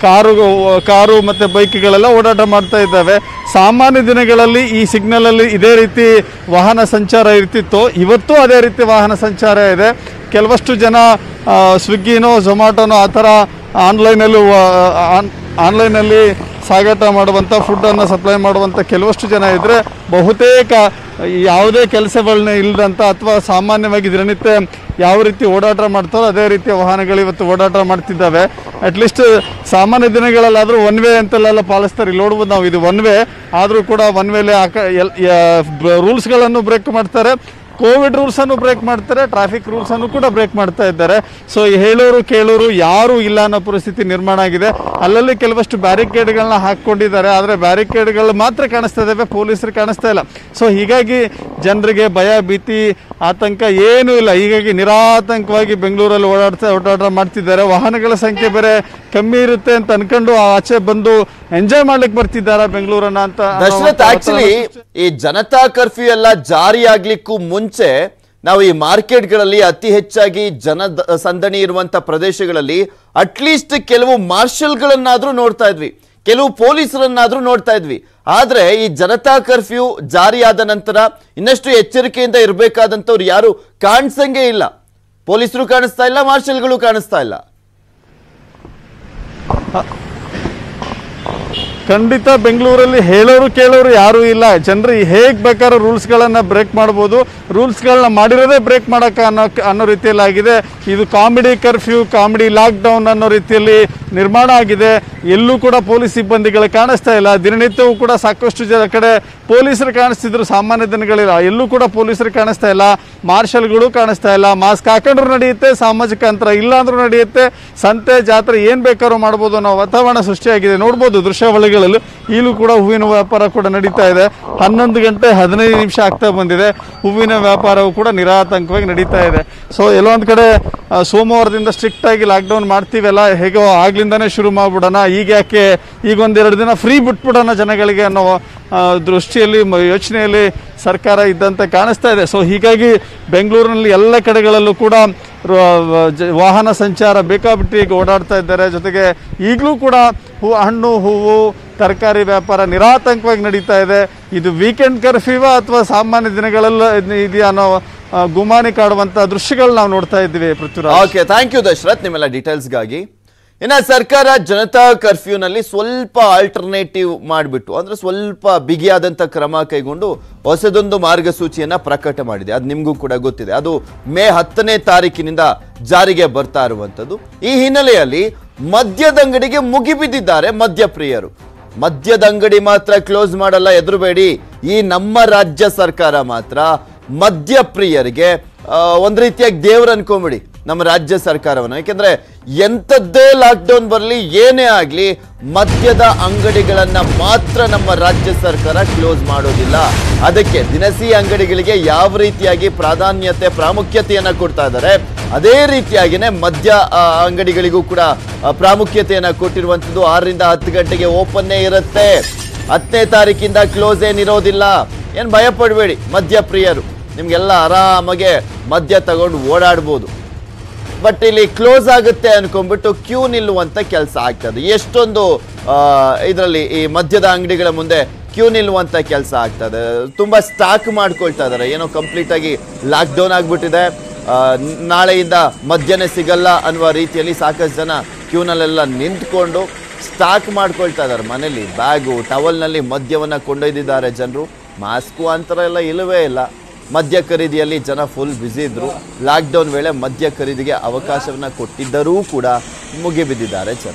ಕಾರು ಕಾರು ಮತ್ತು ಬೈಕ್ಗಳೆಲ್ಲ ಓಡಾಟ ಮಾಡ್ತಾ ಇದ್ದಾವೆ ಸಾಮಾನ್ಯ ದಿನಗಳಲ್ಲಿ ಈ ಸಿಗ್ನಲಲ್ಲಿ ಇದೇ ರೀತಿ ವಾಹನ ಸಂಚಾರ ಇರ್ತಿತ್ತು ಇವತ್ತು ಅದೇ ರೀತಿ ವಾಹನ ಸಂಚಾರ ಇದೆ ಕೆಲವಷ್ಟು ಜನ ಆ, ಸ್ವಿಗ್ಗಿನೋ ಝೊಮ್ಯಾಟೊನೋ ಆ ಥರ ಆನ್ಲೈನಲ್ಲೂ ಆನ್ಲೈನಲ್ಲಿ ಸಾಗಾಟ ಮಾಡುವಂಥ ಫುಡ್ಡನ್ನು ಸಪ್ಲೈ ಮಾಡುವಂಥ ಕೆಲವಷ್ಟು ಜನ ಇದ್ದರೆ ಬಹುತೇಕ ಯಾವುದೇ ಕೆಲಸಗಳನ್ನ ಇಲ್ಲದಂಥ ಅಥವಾ ಸಾಮಾನ್ಯವಾಗಿ ದಿನನಿತ್ಯ ಯಾವ ರೀತಿ ಓಡಾಟ ಮಾಡ್ತಾರೋ ಅದೇ ರೀತಿಯ ವಾಹನಗಳು ಇವತ್ತು ಓಡಾಟ ಮಾಡ್ತಿದ್ದಾವೆ ಅಟ್ಲೀಸ್ಟ್ ಸಾಮಾನ್ಯ ದಿನಗಳಲ್ಲಾದರೂ ಒನ್ ವೇ ಅಂತೆಲ್ಲ ಪಾಲಿಸ್ತಾರೆ ಇಲ್ಲಿ ನೋಡ್ಬೋದು ನಾವು ಇದು ಒನ್ ವೇ ಆದರೂ ಕೂಡ ಒನ್ ವೇಲೆ ಆಕ ಎಲ್ ರೂಲ್ಸ್ಗಳನ್ನು ಬ್ರೇಕ್ ಮಾಡ್ತಾರೆ ಕೋವಿಡ್ ರೂಲ್ಸನ್ನು ಬ್ರೇಕ್ ಮಾಡ್ತಾರೆ ಟ್ರಾಫಿಕ್ ರೂಲ್ಸನ್ನು ಕೂಡ ಬ್ರೇಕ್ ಮಾಡ್ತಾ ಇದ್ದಾರೆ ಸೊ ಹೇಳೋರು ಕೇಳೋರು ಯಾರು ಇಲ್ಲ ಅನ್ನೋ ಪರಿಸ್ಥಿತಿ ನಿರ್ಮಾಣ ಆಗಿದೆ ಅಲ್ಲಲ್ಲಿ ಕೆಲವಷ್ಟು ಬ್ಯಾರಿಕೇಡ್ಗಳನ್ನ ಹಾಕ್ಕೊಂಡಿದ್ದಾರೆ ಆದರೆ ಬ್ಯಾರಿಕೇಡ್ಗಳು ಮಾತ್ರ ಕಾಣಿಸ್ತಾ ಇದ್ದಾವೆ ಪೊಲೀಸರು ಕಾಣಿಸ್ತಾ ಇಲ್ಲ ಸೊ ಹೀಗಾಗಿ ಜನರಿಗೆ ಭಯ ಭೀತಿ ಆತಂಕ ಏನೂ ಇಲ್ಲ ಹೀಗಾಗಿ ನಿರಾತಂಕವಾಗಿ ಬೆಂಗಳೂರಲ್ಲಿ ಓಡಾಡ್ತಾ ಓಡಾಟ ಮಾಡ್ತಿದ್ದಾರೆ ವಾಹನಗಳ ಸಂಖ್ಯೆ ಬೇರೆ ಕಮ್ಮಿ ಇರುತ್ತೆ ಅಂತ ಅನ್ಕೊಂಡು ಆಚೆ ಬಂದು ಎಂಜಾಯ್ ಮಾಡ್ಲಿಕ್ಕೆ ಬರ್ತಿದ್ದಾರಾ ಬೆಂಗಳೂರನ್ನ ಅಂತ ಅನ್ನೋ ದಶರಥ್ ಆಕ್ಚುಲಿ ವಾತಾವರಣ ಈ ಜನತಾ ಕರ್ಫ್ಯೂ ಎಲ್ಲ ಜಾರಿ ಆಗ್ಲಿಕ್ಕೂ ಮುಂಚೆ ನಾವು ಈ ಮಾರ್ಕೆಟ್ಗಳಲ್ಲಿ ಅತಿ ಹೆಚ್ಚಾಗಿ ಜನ ದ- ಸಂದಣಿ ಇರುವಂತ ಪ್ರದೇಶಗಳಲ್ಲಿ ಅಟ್ಲೀಸ್ಟ್ ಕೆಲವು ಮಾರ್ಷಲ್ಗಳನ್ನಾದ್ರೂ ನೋಡ್ತಾ ಇದ್ವಿ ಕೆಲವು ಪೊಲೀಸರನ್ನಾದ್ರೂ ನೋಡ್ತಾ ಇದ್ವಿ ಆದ್ರೆ ಈ ಜನತಾ ಕರ್ಫ್ಯೂ ಜಾರಿಯಾದ ನಂತರ ಇನ್ನಷ್ಟು ಎಚ್ಚರಿಕೆಯಿಂದ ಇರಬೇಕಾದಂತವ್ರು ಯಾರು ಕಾಣಿಸಂಗೇ ಇಲ್ಲ ಪೊಲೀಸರು ಕಾಣಿಸ್ತಾ ಇಲ್ಲ ಮಾರ್ಷಲ್ಗಳು ಕಾಣಿಸ್ತಾ ಇಲ್ಲ ಖಂಡಿತ ಬೆಂಗಳೂರಲ್ಲಿ ಹೇಳೋರು ಕೇಳೋರು ಯಾರೂ ಇಲ್ಲ ಜನರು ಹೇಗೆ ಬೇಕಾದ್ರೂ ರೂಲ್ಸ್ಗಳನ್ನು ಬ್ರೇಕ್ ಮಾಡ್ಬೋದು ರೂಲ್ಸ್ಗಳನ್ನ ಮಾಡಿರೋದೇ ಬ್ರೇಕ್ ಮಾಡೋಕೆ ಅನ್ನೋ ಅನ್ನೋ ರೀತಿಯಲ್ಲಿ ಆಗಿದೆ ಇದು ಕಾಮಿಡಿ ಕರ್ಫ್ಯೂ ಕಾಮಿಡಿ ಲಾಕ್ಡೌನ್ ಅನ್ನೋ ರೀತಿಯಲ್ಲಿ ನಿರ್ಮಾಣ ಆಗಿದೆ ಎಲ್ಲೂ ಕೂಡ ಪೊಲೀಸ್ ಸಿಬ್ಬಂದಿಗಳು ಕಾಣಿಸ್ತಾ ಇಲ್ಲ ದಿನನಿತ್ಯವೂ ಕೂಡ ಸಾಕಷ್ಟು ಜನ ಕಡೆ ಪೊಲೀಸರು ಕಾಣಿಸ್ತಿದ್ರು ಸಾಮಾನ್ಯ ದಿನಗಳಿಲ್ಲ ಎಲ್ಲೂ ಕೂಡ ಪೊಲೀಸರು ಕಾಣಿಸ್ತಾ ಇಲ್ಲ ಮಾರ್ಷಲ್ಗಳು ಕಾಣಿಸ್ತಾ ಇಲ್ಲ ಮಾಸ್ಕ್ ಹಾಕೊಂಡ್ರು ನಡೆಯುತ್ತೆ ಸಾಮಾಜಿಕ ಅಂತರ ಇಲ್ಲ ಅಂದ್ರೂ ನಡೆಯುತ್ತೆ ಸಂತೆ ಜಾತ್ರೆ ಏನು ಬೇಕಾದ್ರೂ ಮಾಡ್ಬೋದು ಅನ್ನೋ ವಾತಾವರಣ ಸೃಷ್ಟಿಯಾಗಿದೆ ನೋಡ್ಬೋದು ದೃಶ್ಯಾವಳಿಗಳಲ್ಲಿ ಈಗಲೂ ಕೂಡ ಹೂವಿನ ವ್ಯಾಪಾರ ಕೂಡ ನಡೀತಾ ಇದೆ ಹನ್ನೊಂದು ಗಂಟೆ ಹದಿನೈದು ನಿಮಿಷ ಆಗ್ತಾ ಬಂದಿದೆ ಹೂವಿನ ವ್ಯಾಪಾರವು ಕೂಡ ನಿರಾತಂಕವಾಗಿ ನಡೀತಾ ಇದೆ ಸೊ ಎಲ್ಲೊಂದು ಕಡೆ ಆ, ಸೋಮವಾರದಿಂದ ಸ್ಟ್ರಿಕ್ಟ್ ಆಗಿ ಲಾಕ್ಡೌನ್ ಮಾಡ್ತೀವಲ್ಲ ಹೇಗೋ ಆಗ್ಲಿಂದಾನೇ ಶುರು ಮಾಡ್ಬಿಡೋಣ ಈಗ ಯಾಕೆ ಈಗ ಒಂದೆರಡು ದಿನ ಫ್ರೀ ಬಿಟ್ಬಿಡೋಣ ಜನಗಳಿಗೆ ಅನ್ನೋ ಆ, ದೃಷ್ಟಿಯಲ್ಲಿ ಮ- ಯೋಚನೆಯಲ್ಲಿ ಸರ್ಕಾರ ಇದ್ದಂತೆ ಕಾಣಿಸ್ತಾ ಇದೆ ಸೊ ಹೀಗಾಗಿ ಬೆಂಗಳೂರಿನಲ್ಲಿ ಎಲ್ಲ ಕಡೆಗಳಲ್ಲೂ ಕೂಡ ರ- ಜ- ವಾಹನ ಸಂಚಾರ ಬೇಕಾಬಿಟ್ಟಿಗೆ ಓಡಾಡ್ತಾ ಇದ್ದಾರೆ ಜೊತೆಗೆ ಈಗಲೂ ಕೂಡ ಹೂ ಹಣ್ಣು ಹೂವು ತರಕಾರಿ ವ್ಯಾಪಾರ ನಿರಾತಂಕವಾಗಿ ನಡೀತಾ ಇದೆ ಇದು ವೀಕೆಂಡ್ ಕರ್ಫ್ಯೂವ ಅಥವಾ ಸಾಮಾನ್ಯ ದಿನಗಳೆಲ್ಲ ಇದ್- ಇದೆಯಾ ಅನ್ನೋ ಆ, ಗುಮಾನಿ ಕಾಡುವಂಥ ದೃಶ್ಯಗಳು ನಾವು ನೋಡ್ತಾ ಇದ್ದೀವಿ Prithviraj okay thank you Dasharath ನಿಮ್ಮೆಲ್ಲ ಡೀಟೇಲ್ಸ್ಗಾಗಿ ಇನ್ನು ಸರ್ಕಾರ ಜನತಾ ಕರ್ಫ್ಯೂನಲ್ಲಿ ಸ್ವಲ್ಪ ಆಲ್ಟರ್ನೇಟಿವ್ ಮಾಡಿಬಿಟ್ಟು ಅಂದ್ರೆ ಸ್ವಲ್ಪ ಬಿಗಿಯಾದಂಥ ಕ್ರಮ ಕೈಗೊಂಡು ಹೊಸದೊಂದು ಮಾರ್ಗಸೂಚಿಯನ್ನ ಪ್ರಕಟ ಮಾಡಿದೆ ಅದು ನಿಮಗೂ ಕೂಡ ಗೊತ್ತಿದೆ ಅದು ಮೇ ಹತ್ತನೇ ತಾರೀಕಿನಿಂದ ಜಾರಿಗೆ ಬರ್ತಾ ಇರುವಂಥದ್ದು ಈ ಹಿನ್ನೆಲೆಯಲ್ಲಿ ಮದ್ಯದಂಗಡಿಗೆ ಮುಗಿಬಿದ್ದಿದ್ದಾರೆ ಮದ್ಯಪ್ರಿಯರು ಮದ್ಯದ ಅಂಗಡಿ ಮಾತ್ರ ಕ್ಲೋಸ್ ಮಾಡಲ್ಲ ಎದುರುಬೇಡಿ ಈ ನಮ್ಮ ರಾಜ್ಯ ಸರ್ಕಾರ ಮಾತ್ರ ಮದ್ಯಪ್ರಿಯರಿಗೆ ಆ, ಒಂದ್ ರೀತಿಯಾಗಿ ದೇವ್ರ ಅನ್ಕೊಂಬಿಡಿ ನಮ್ಮ ರಾಜ್ಯ ಸರ್ಕಾರವನ್ನು ಯಾಕೆಂದ್ರೆ ಎಂಥದ್ದೇ ಲಾಕ್ಡೌನ್ ಬರಲಿ ಏನೇ ಆಗಲಿ ಮದ್ಯದ ಅಂಗಡಿಗಳನ್ನ ಮಾತ್ರ ನಮ್ಮ ರಾಜ್ಯ ಸರ್ಕಾರ ಕ್ಲೋಸ್ ಮಾಡೋದಿಲ್ಲ ಅದಕ್ಕೆ ದಿನಸಿ ಅಂಗಡಿಗಳಿಗೆ ಯಾವ ರೀತಿಯಾಗಿ ಪ್ರಾಧಾನ್ಯತೆ ಪ್ರಾಮುಖ್ಯತೆಯನ್ನ ಕೊಡ್ತಾ ಇದ್ದಾರೆ ಅದೇ ರೀತಿಯಾಗಿನೇ ಮದ್ಯ ಆ, ಅಂಗಡಿಗಳಿಗೂ ಕೂಡ ಆ, ಪ್ರಾಮುಖ್ಯತೆಯನ್ನ ಕೊಟ್ಟಿರುವಂಥದ್ದು ಆರರಿಂದ ಹತ್ತು ಗಂಟೆಗೆ ಓಪನ್ನೇ ಇರುತ್ತೆ ಹತ್ತನೇ ತಾರೀಕಿಂದ ಕ್ಲೋಸ್ ಏನಿರೋದಿಲ್ಲ ಏನು ಭಯ ಪಡಬೇಡಿ ಮದ್ಯಪ್ರಿಯರು ನಿಮಗೆಲ್ಲ ಆರಾಮಾಗೆ ಮದ್ಯ ತಗೊಂಡು ಓಡಾಡ್ಬೋದು ಬಟ್ ಇಲ್ಲಿ ಕ್ಲೋಸ್ ಆಗುತ್ತೆ ಅನ್ಕೊಂಡ್ಬಿಟ್ಟು ಕ್ಯೂ ನಿಲ್ಲುವಂತ ಕೆಲಸ ಆಗ್ತದೆ ಎಷ್ಟೊಂದು ಇದರಲ್ಲಿ ಈ ಮದ್ಯದ ಅಂಗಡಿಗಳ ಮುಂದೆ ಕ್ಯೂ ನಿಲ್ಲುವಂತ ಕೆಲಸ ಆಗ್ತದೆ ತುಂಬಾ ಸ್ಟಾಕ್ ಮಾಡ್ಕೊಳ್ತಾ ಇದಾರೆ ಏನೋ ಕಂಪ್ಲೀಟ್ ಆಗಿ ಲಾಕ್ ಡೌನ್ ಆಗ್ಬಿಟ್ಟಿದೆ ಆ, ನ್- ನಾಳೆಯಿಂದ ಮದ್ಯನೇ ಸಿಗಲ್ಲ ಅನ್ನುವ ರೀತಿಯಲ್ಲಿ ಸಾಕಷ್ಟು ಜನ ಕ್ಯೂನಲ್ಲೆಲ್ಲ ನಿಂತ್ಕೊಂಡು ಸ್ಟಾಕ್ ಮಾಡ್ಕೊಳ್ತಾ ಇದ್ದಾರೆ ಮನೇಲಿ ಬ್ಯಾಗು ಟವಲ್ನಲ್ಲಿ ಮದ್ಯವನ್ನ ಕೊಂಡೊಯ್ದಿದ್ದಾರೆ ಜನರು ಮಾಸ್ಕು ಅಂತರ ಎಲ್ಲ ಇಲ್ಲವೇ ಇಲ್ಲ ಮದ್ಯ ಖರೀದಿಯಲ್ಲಿ ಜನ ಫುಲ್ ಬ್ಯುಸಿ ಇದ್ರು ಲಾಕ್ಡೌನ್ ವೇಳೆ ಮದ್ಯ ಖರೀದಿಗೆ ಅವಕಾಶವನ್ನ ಕೊಟ್ಟಿದ್ದರೂ ಕೂಡ ಮುಗಿಬಿದ್ದಿದ್ದಾರೆ ಜನ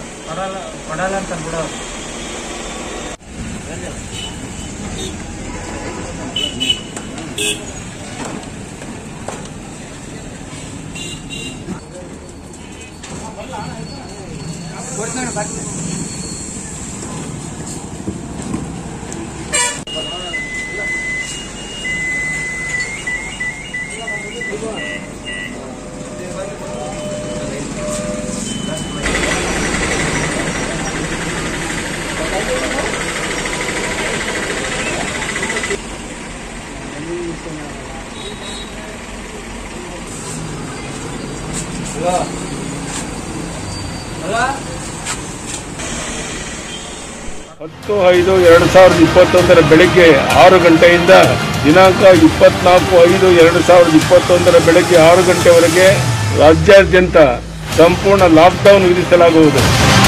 ಹತ್ತು ಐದು ಎರಡು ಸಾವಿರದ ಇಪ್ಪತ್ತೊಂದರ ಬೆಳಗ್ಗೆ ಆರು ಗಂಟೆಯಿಂದ ದಿನಾಂಕ ಇಪ್ಪತ್ನಾಲ್ಕು ಐದು ಎರಡು ಸಾವಿರದ ಇಪ್ಪತ್ತೊಂದರ ಬೆಳಗ್ಗೆ ಆರು ಗಂಟೆವರೆಗೆ ರಾಜ್ಯಾದ್ಯಂತ ಸಂಪೂರ್ಣ ಲಾಕ್ಡೌನ್ ವಿಧಿಸಲಾಗುವುದು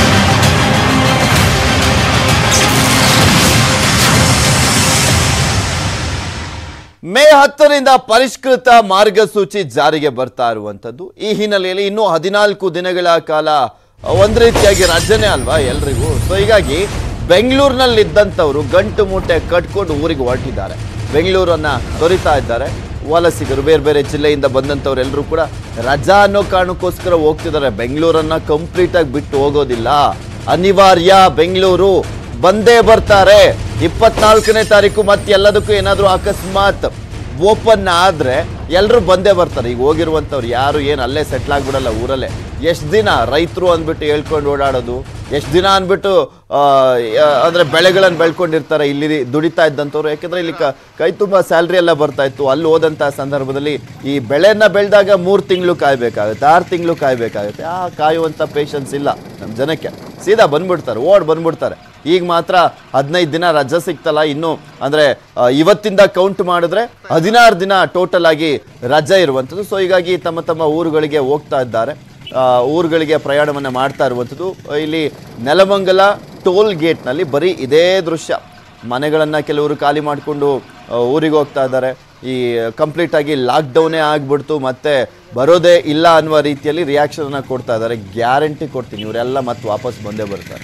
ಮೇ ಹತ್ತರಿಂದ ಪರಿಷ್ಕೃತ ಮಾರ್ಗಸೂಚಿ ಜಾರಿಗೆ ಬರ್ತಾ ಇರುವಂತದ್ದು ಈ ಹಿನ್ನೆಲೆಯಲ್ಲಿ ಇನ್ನೂ ಹದಿನಾಲ್ಕು ದಿನಗಳ ಕಾಲ ಒಂದ್ ರೀತಿಯಾಗಿ ರಜನೆ ಅಲ್ವಾ ಎಲ್ರಿಗೂ ಸೊ ಹೀಗಾಗಿ ಬೆಂಗಳೂರಿನಲ್ಲಿದ್ದಂಥವ್ರು ಗಂಟು ಮೂಟೆ ಕಟ್ಕೊಂಡು ಊರಿಗೆ ಹೊರಟಿದ್ದಾರೆ ಬೆಂಗಳೂರನ್ನ ತೊರಿತಾ ಇದ್ದಾರೆ ವಲಸಿಗರು ಬೇರೆ ಬೇರೆ ಜಿಲ್ಲೆಯಿಂದ ಬಂದಂಥವ್ರೆಲ್ಲರೂ ಕೂಡ ರಜಾ ಅನ್ನೋ ಕಾರಣಕ್ಕೋಸ್ಕರ ಹೋಗ್ತಿದ್ದಾರೆ ಬೆಂಗಳೂರನ್ನ ಕಂಪ್ಲೀಟ್ ಆಗಿ ಬಿಟ್ಟು ಹೋಗೋದಿಲ್ಲ ಅನಿವಾರ್ಯ ಬೆಂಗಳೂರು ಬಂದೇ ಬರ್ತಾರೆ ಇಪ್ಪತ್ನಾಲ್ಕನೇ ತಾರೀಕು ಮತ್ತೆ ಎಲ್ಲದಕ್ಕೂ ಏನಾದರೂ ಅಕಸ್ಮಾತ್ ಓಪನ್ ಆದ್ರೆ ಎಲ್ಲರೂ ಬಂದೇ ಬರ್ತಾರೆ ಈಗ ಹೋಗಿರುವಂಥವ್ರು ಯಾರು ಏನು ಅಲ್ಲೇ ಸೆಟ್ಲ್ ಆಗ್ಬಿಡಲ್ಲ ಊರಲ್ಲೇ ಎಷ್ಟು ದಿನ ರೈತರು ಅಂದ್ಬಿಟ್ಟು ಹೇಳ್ಕೊಂಡು ಓಡಾಡೋದು ಎಷ್ಟು ದಿನ ಅಂದ್ಬಿಟ್ಟು ಆ, ಯ- ಅಂದ್ರೆ ಬೆಳೆಗಳನ್ನು ಬೆಳ್ಕೊಂಡಿರ್ತಾರೆ ಇಲ್ಲಿ ದುಡಿತಾ ಇದ್ದಂಥವ್ರು ಯಾಕಂದ್ರೆ ಇಲ್ಲಿ ಕ- ಕೈ ತುಂಬ ಸ್ಯಾಲ್ರಿ ಎಲ್ಲ ಬರ್ತಾ ಇತ್ತು ಅಲ್ಲಿ ಹೋದಂಥ ಸಂದರ್ಭದಲ್ಲಿ ಈ ಬೆಳೆನ ಬೆಳೆದಾಗ ಮೂರು ತಿಂಗಳು ಕಾಯ್ಬೇಕಾಗುತ್ತೆ ಆರು ತಿಂಗಳು ಕಾಯ್ಬೇಕಾಗುತ್ತೆ ಆ ಕಾಯುವಂಥ ಪೇಷನ್ಸ್ ಇಲ್ಲ ನಮ್ಮ ಜನಕ್ಕೆ ಸೀದಾ ಬಂದ್ಬಿಡ್ತಾರೆ ಓಡ್ ಬಂದ್ಬಿಡ್ತಾರೆ ಈಗ ಮಾತ್ರ ಹದಿನೈದು ದಿನ ರಜೆ ಸಿಕ್ತಲ್ಲ ಇನ್ನು ಅಂದ್ರೆ ಆ, ಇವತ್ತಿಂದ ಕೌಂಟ್ ಮಾಡಿದ್ರೆ ಹದಿನಾರು ದಿನ ಟೋಟಲ್ ಆಗಿ ರಜೆ ಇರುವಂಥದ್ದು ಸೊ ಹೀಗಾಗಿ ತಮ್ಮ ತಮ್ಮ ಊರುಗಳಿಗೆ ಹೋಗ್ತಾ ಇದ್ದಾರೆ ಆ, ಊರುಗಳಿಗೆ ಪ್ರಯಾಣವನ್ನು ಮಾಡ್ತಾ ಇರುವಂಥದ್ದು ಇಲ್ಲಿ ನೆಲಮಂಗಲ ಟೋಲ್ ಗೇಟ್ನಲ್ಲಿ ಬರೀ ಇದೇ ದೃಶ್ಯ ಮನೆಗಳನ್ನು ಕೆಲವರು ಖಾಲಿ ಮಾಡಿಕೊಂಡು ಊರಿಗೆ ಹೋಗ್ತಾ ಇದ್ದಾರೆ ಈ ಕಂಪ್ಲೀಟ್ ಆಗಿ ಲಾಕ್ಡೌನೇ ಆಗ್ಬಿಡ್ತು ಮತ್ತೆ ಬರೋದೇ ಇಲ್ಲ ಅನ್ನುವ ರೀತಿಯಲ್ಲಿ ರಿಯಾಕ್ಷನ್ ಕೊಡ್ತಾ ಇದ್ದಾರೆ ಗ್ಯಾರಂಟಿ ಕೊಡ್ತೀನಿ ಇವರೆಲ್ಲ ಮತ್ತೆ ವಾಪಸ್ ಬಂದೇ ಬರ್ತಾರೆ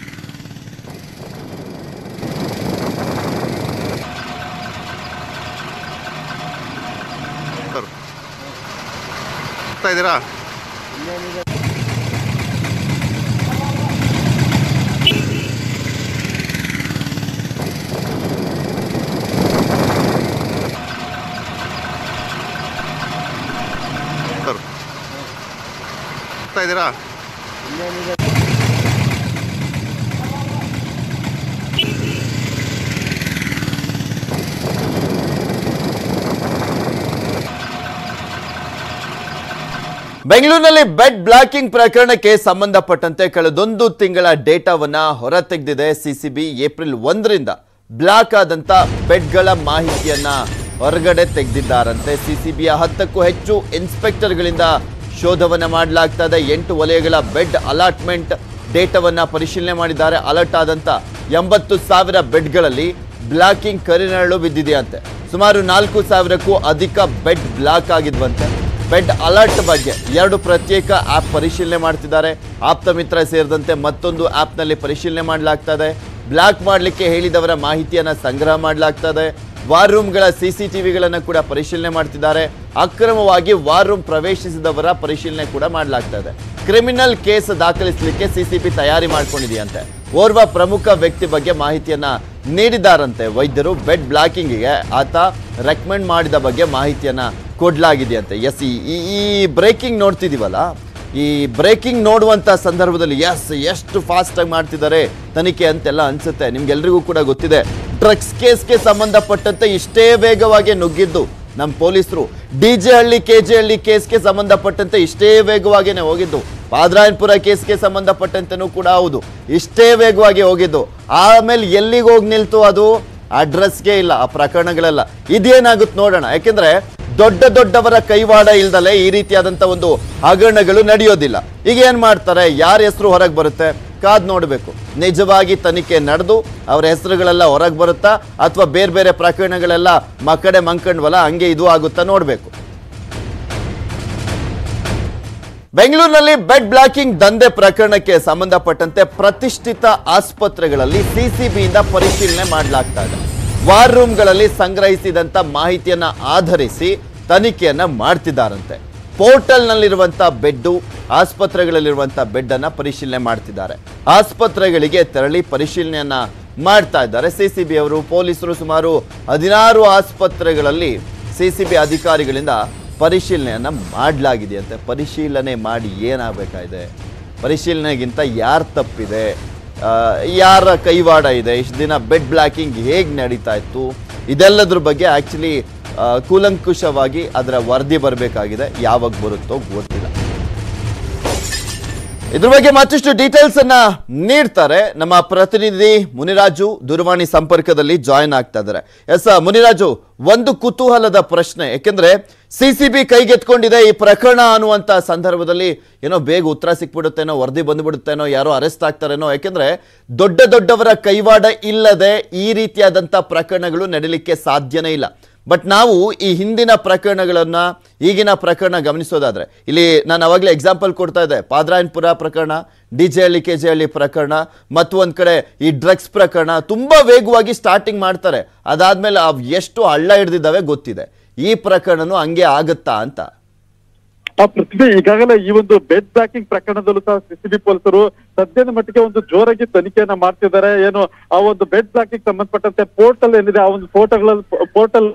ಹೋಗ್ತಾ ಇದ್ದೀರಾ ಸರ್ ಹೋಗ್ತಾ ಇದ್ದೀರಾ ಬೆಂಗಳೂರಿನಲ್ಲಿ ಬೆಡ್ ಬ್ಲಾಕಿಂಗ್ ಪ್ರಕರಣಕ್ಕೆ ಸಂಬಂಧಪಟ್ಟಂತೆ ಕಳೆದೊಂದು ತಿಂಗಳ ಡೇಟಾವನ್ನ ಹೊರತೆಗೆದಿದೆ ಸಿಸಿಬಿ ಏಪ್ರಿಲ್ ಒಂದರಿಂದ ಬ್ಲಾಕ್ ಆದಂತ ಬೆಡ್ಗಳ ಮಾಹಿತಿಯನ್ನ ಹೊರಗಡೆ ತೆಗೆದಿದ್ದಾರಂತೆ ಸಿಸಿಬಿಯ ಹತ್ತಕ್ಕೂ ಹೆಚ್ಚು ಇನ್ಸ್ಪೆಕ್ಟರ್ಗಳಿಂದ ಶೋಧವನ್ನ ಮಾಡಲಾಗ್ತಾ ಇದೆ ಎಂಟು ವಲಯಗಳ ಬೆಡ್ ಅಲಾಟ್ಮೆಂಟ್ ಡೇಟಾವನ್ನ ಪರಿಶೀಲನೆ ಮಾಡಿದ್ದಾರೆ ಅಲರ್ಟ್ ಆದಂತ ಎಂಬತ್ತು ಸಾವಿರ ಬೆಡ್ಗಳಲ್ಲಿ ಬ್ಲಾಕಿಂಗ್ ಕರಿನೆರಳು ಬಿದ್ದಿದೆಯಂತೆ ಸುಮಾರು ನಾಲ್ಕು ಸಾವಿರಕ್ಕೂ ಅಧಿಕ ಬೆಡ್ ಬ್ಲಾಕ್ ಆಗಿದ್ವಂತೆ ಬೆಡ್ ಅಲರ್ಟ್ ಬಗ್ಗೆ ಎರಡು ಪ್ರತ್ಯೇಕ ಆಪ್ ಪರಿಶೀಲನೆ ಮಾಡ್ತಿದ್ದಾರೆ ಆಪ್ತ ಮಿತ್ರ ಸೇರಿದಂತೆ ಮತ್ತೊಂದು ಆಪ್ನಲ್ಲಿ ಪರಿಶೀಲನೆ ಮಾಡಲಾಗ್ತಾ ಇದೆ ಬ್ಲಾಕ್ ಮಾಡಲಿಕ್ಕೆ ಹೇಳಿದವರ ಮಾಹಿತಿಯನ್ನ ಸಂಗ್ರಹ ಮಾಡಲಾಗ್ತಾ ಇದೆ ವಾರ್ ರೂಮ್ಗಳ ಸಿ ಸಿ ಟಿವಿಗಳನ್ನು ಕೂಡ ಪರಿಶೀಲನೆ ಮಾಡ್ತಿದ್ದಾರೆ ಅಕ್ರಮವಾಗಿ ವಾರ್ ರೂಮ್ ಪ್ರವೇಶಿಸಿದವರ ಪರಿಶೀಲನೆ ಕೂಡ ಮಾಡಲಾಗ್ತಾ ಇದೆ ಕ್ರಿಮಿನಲ್ ಕೇಸ್ ದಾಖಲಿಸಲಿಕ್ಕೆ ಸಿಸಿಬಿ ತಯಾರಿ ಮಾಡ್ಕೊಂಡಿದೆಯಂತೆ ಓರ್ವ ಪ್ರಮುಖ ವ್ಯಕ್ತಿ ಬಗ್ಗೆ ಮಾಹಿತಿಯನ್ನ ನೀಡಿದ್ದಾರಂತೆ ವೈದ್ಯರು ಬೆಡ್ ಬ್ಲಾಕಿಂಗಿಗೆ ಆತ ರೆಕಮೆಂಡ್ ಮಾಡಿದ ಬಗ್ಗೆ ಮಾಹಿತಿಯನ್ನ ಕೊಡ್ಲಾಗಿದೆಯಂತೆ ಎಸ್ ಈ ಈ- ಈ ಬ್ರೇಕಿಂಗ್ ನೋಡ್ತಿದೀವಲ್ಲ ಈ ಬ್ರೇಕಿಂಗ್ ನೋಡುವಂತ ಸಂದರ್ಭದಲ್ಲಿ ಎಸ್ ಎಷ್ಟು ಫಾಸ್ಟ್ ಆಗಿ ಮಾಡ್ತಿದ್ದಾರೆ ತನಿಖೆ ಅಂತೆಲ್ಲ ಅನ್ಸುತ್ತೆ ನಿಮ್ಗೆಲ್ರಿಗೂ ಕೂಡ ಗೊತ್ತಿದೆ ಡ್ರಗ್ಸ್ ಕೇಸ್ಗೆ ಸಂಬಂಧಪಟ್ಟಂತೆ ಇಷ್ಟೇ ವೇಗವಾಗಿ ನುಗ್ಗಿದ್ದು ನಮ್ಮ ಪೊಲೀಸರು D J Halli K J Halli ಕೇಸ್ಗೆ ಸಂಬಂಧಪಟ್ಟಂತೆ ಇಷ್ಟೇ ವೇಗವಾಗಿನೇ ಹೋಗಿದ್ದು ಪಾದರಾಯನಪುರ ಕೇಸ್ಗೆ ಸಂಬಂಧಪಟ್ಟಂತೆನೂ ಕೂಡ ಹೌದು ಇಷ್ಟೇ ವೇಗವಾಗಿ ಹೋಗಿದ್ದು ಆಮೇಲೆ ಎಲ್ಲಿಗೆ ಹೋಗಿ ನಿಲ್ತು ಅದು ಅಡ್ರೆಸ್ಗೆ ಇಲ್ಲ ಆ ಪ್ರಕರಣಗಳೆಲ್ಲ ಇದೇನಾಗುತ್ತೆ ನೋಡೋಣ ಯಾಕೆಂದ್ರೆ ದೊಡ್ಡ ದೊಡ್ಡವರ ಕೈವಾಡ ಇಲ್ದಲೆ ಈ ರೀತಿಯಾದಂತ ಒಂದು ಹಗರಣಗಳು ನಡೆಯೋದಿಲ್ಲ ಈಗ ಏನ್ ಮಾಡ್ತಾರೆ ಯಾರ ಹೆಸರು ಹೊರಗೆ ಬರುತ್ತೆ ಕಾದ್ ನೋಡಬೇಕು ನಿಜವಾಗಿ ತನಿಖೆ ನಡೆದು ಅವರ ಹೆಸರುಗಳೆಲ್ಲ ಹೊರಗೆ ಬರುತ್ತಾ ಅಥವಾ ಬೇರೆ ಬೇರೆ ಪ್ರಕರಣಗಳೆಲ್ಲ ಮಕ್ಕಡೆ ಮಂಕಂಡ್ವಲ್ಲ ಹಂಗೆ ಇದು ಆಗುತ್ತಾ ನೋಡಬೇಕು ಬೆಂಗಳೂರಿನಲ್ಲಿ ಬೆಡ್ ಬ್ಲಾಕಿಂಗ್ ದಂಧೆ ಪ್ರಕರಣಕ್ಕೆ ಸಂಬಂಧಪಟ್ಟಂತೆ ಪ್ರತಿಷ್ಠಿತ ಆಸ್ಪತ್ರೆಗಳಲ್ಲಿ ಸಿಸಿಬಿಯಿಂದ ಪರಿಶೀಲನೆ ಮಾಡಲಾಗ್ತಾ ಇದೆ ವಾರ್ ರೂಮ್ಗಳಲ್ಲಿ ಸಂಗ್ರಹಿಸಿದಂತ ಮಾಹಿತಿಯನ್ನ ಆಧರಿಸಿ ತನಿಖೆಯನ್ನ ಮಾಡ್ತಿದ್ದಾರಂತೆ ಪೋರ್ಟಲ್ನಲ್ಲಿರುವಂತ ಬೆಡ್ಡು ಆಸ್ಪತ್ರೆಗಳಲ್ಲಿರುವಂತ ಬೆಡ್ ಅನ್ನ ಪರಿಶೀಲನೆ ಮಾಡ್ತಿದ್ದಾರೆ ಆಸ್ಪತ್ರೆಗಳಿಗೆ ತೆರಳಿ ಪರಿಶೀಲನೆಯನ್ನ ಮಾಡ್ತಾ ಇದ್ದಾರೆ ಸಿಸಿಬಿ ಅವರು ಪೊಲೀಸರು ಸುಮಾರು ಹದಿನಾರು ಆಸ್ಪತ್ರೆಗಳಲ್ಲಿ ಸಿಸಿಬಿ ಅಧಿಕಾರಿಗಳಿಂದ ಪರಿಶೀಲನೆಯನ್ನ ಮಾಡಲಾಗಿದೆಯಂತೆ ಪರಿಶೀಲನೆ ಮಾಡಿ ಏನಾಗಬೇಕಾಗಿದೆ ಪರಿಶೀಲನೆಗಿಂತ ಯಾರು ತಪ್ಪಿದೆ ಆ, ಯಾರ ಕೈವಾಡ ಇದೆ ಇಷ್ಟು ದಿನ ಬೆಡ್ ಬ್ಲಾಕಿಂಗ್ ಹೇಗೆ ನಡೀತಾ ಇತ್ತು ಇದೆಲ್ಲದ್ರ ಬಗ್ಗೆ ಆ್ಯಕ್ಚುಲಿ ಕೂಲಂಕುಷವಾಗಿ ಅದರ ವರದಿ ಬರಬೇಕಾಗಿದೆ ಯಾವಾಗ ಬರುತ್ತೋ ಗೊತ್ತಿಲ್ಲ ಇದ್ರ ಬಗ್ಗೆ ಮತ್ತಷ್ಟು ಡೀಟೇಲ್ಸ್ ಅನ್ನ ನೀಡ್ತಾರೆ ನಮ್ಮ ಪ್ರತಿನಿಧಿ ಮುನಿರಾಜು ದೂರವಾಣಿ ಸಂಪರ್ಕದಲ್ಲಿ ಜಾಯಿನ್ ಆಗ್ತಾ ಇದ್ದಾರೆ ಎಸ್ ಮುನಿರಾಜು ಒಂದು ಕುತೂಹಲದ ಪ್ರಶ್ನೆ ಯಾಕೆಂದ್ರೆ ಸಿಸಿಬಿ ಕೈಗೆತ್ಕೊಂಡಿದೆ ಈ ಪ್ರಕರಣ ಅನ್ನುವಂತ ಸಂದರ್ಭದಲ್ಲಿ ಏನೋ ಬೇಗ ಉತ್ತರ ಸಿಕ್ಬಿಡುತ್ತೇನೋ ವರದಿ ಬಂದ್ಬಿಡುತ್ತೇನೋ ಯಾರೋ ಅರೆಸ್ಟ್ ಆಗ್ತಾರೇನೋ ಯಾಕೆಂದ್ರೆ ದೊಡ್ಡ ದೊಡ್ಡವರ ಕೈವಾಡ ಇಲ್ಲದೆ ಈ ರೀತಿಯಾದಂಥ ಪ್ರಕರಣಗಳು ನಡೀಲಿಕ್ಕೆ ಸಾಧ್ಯನೇ ಇಲ್ಲ ಬಟ್ ನಾವು ಈ ಹಿಂದಿನ ಪ್ರಕರಣಗಳನ್ನ ಈಗಿನ ಪ್ರಕರಣ ಗಮನಿಸೋದಾದ್ರೆ ಇಲ್ಲಿ ನಾನು ಅವಾಗಲೇ ಎಕ್ಸಾಂಪಲ್ ಕೊಡ್ತಾ ಇದ್ದೆ ಪಾದ್ರಾಯನ್ಪುರ ಪ್ರಕರಣ D J Halli K J Halli ಪ್ರಕರಣ ಮತ್ತು ಒಂದ್ ಕಡೆ ಈ ಡ್ರಗ್ಸ್ ಪ್ರಕರಣ ತುಂಬಾ ವೇಗವಾಗಿ ಸ್ಟಾರ್ಟಿಂಗ್ ಮಾಡ್ತಾರೆ ಅದಾದ್ಮೇಲೆ ಅವ್ ಎಷ್ಟು ಹಳ್ಳ ಹಿಡ್ದಿದ್ದಾವೆ ಗೊತ್ತಿದೆ ಈ ಪ್ರಕರಣನೂ ಹಂಗೆ ಆಗುತ್ತಾ ಅಂತ ಆ ಪೃಥ್ವಿ ಈಗಾಗಲೇ ಈ ಒಂದು ಬೆಡ್ ಬ್ಯಾಕಿಂಗ್ ಪ್ರಕರಣದಲ್ಲೂ ಸಹ ಸಿಸಿಬಿ ಪೊಲೀಸರು ಸದ್ಯದ ಮಟ್ಟಿಗೆ ಒಂದು ಜೋರಾಗಿ ತನಿಖೆಯನ್ನ ಮಾಡ್ತಿದ್ದಾರೆ ಏನು ಆ ಒಂದು ಬೆಡ್ ಬ್ಲಾಕಿಂಗ್ ಸಂಬಂಧಪಟ್ಟಂತೆ ಪೋರ್ಟಲ್ ಏನಿದೆ ಆ ಒಂದು ಫೋಟೋಗಳಲ್ಲಿ ಪೋರ್ಟಲ್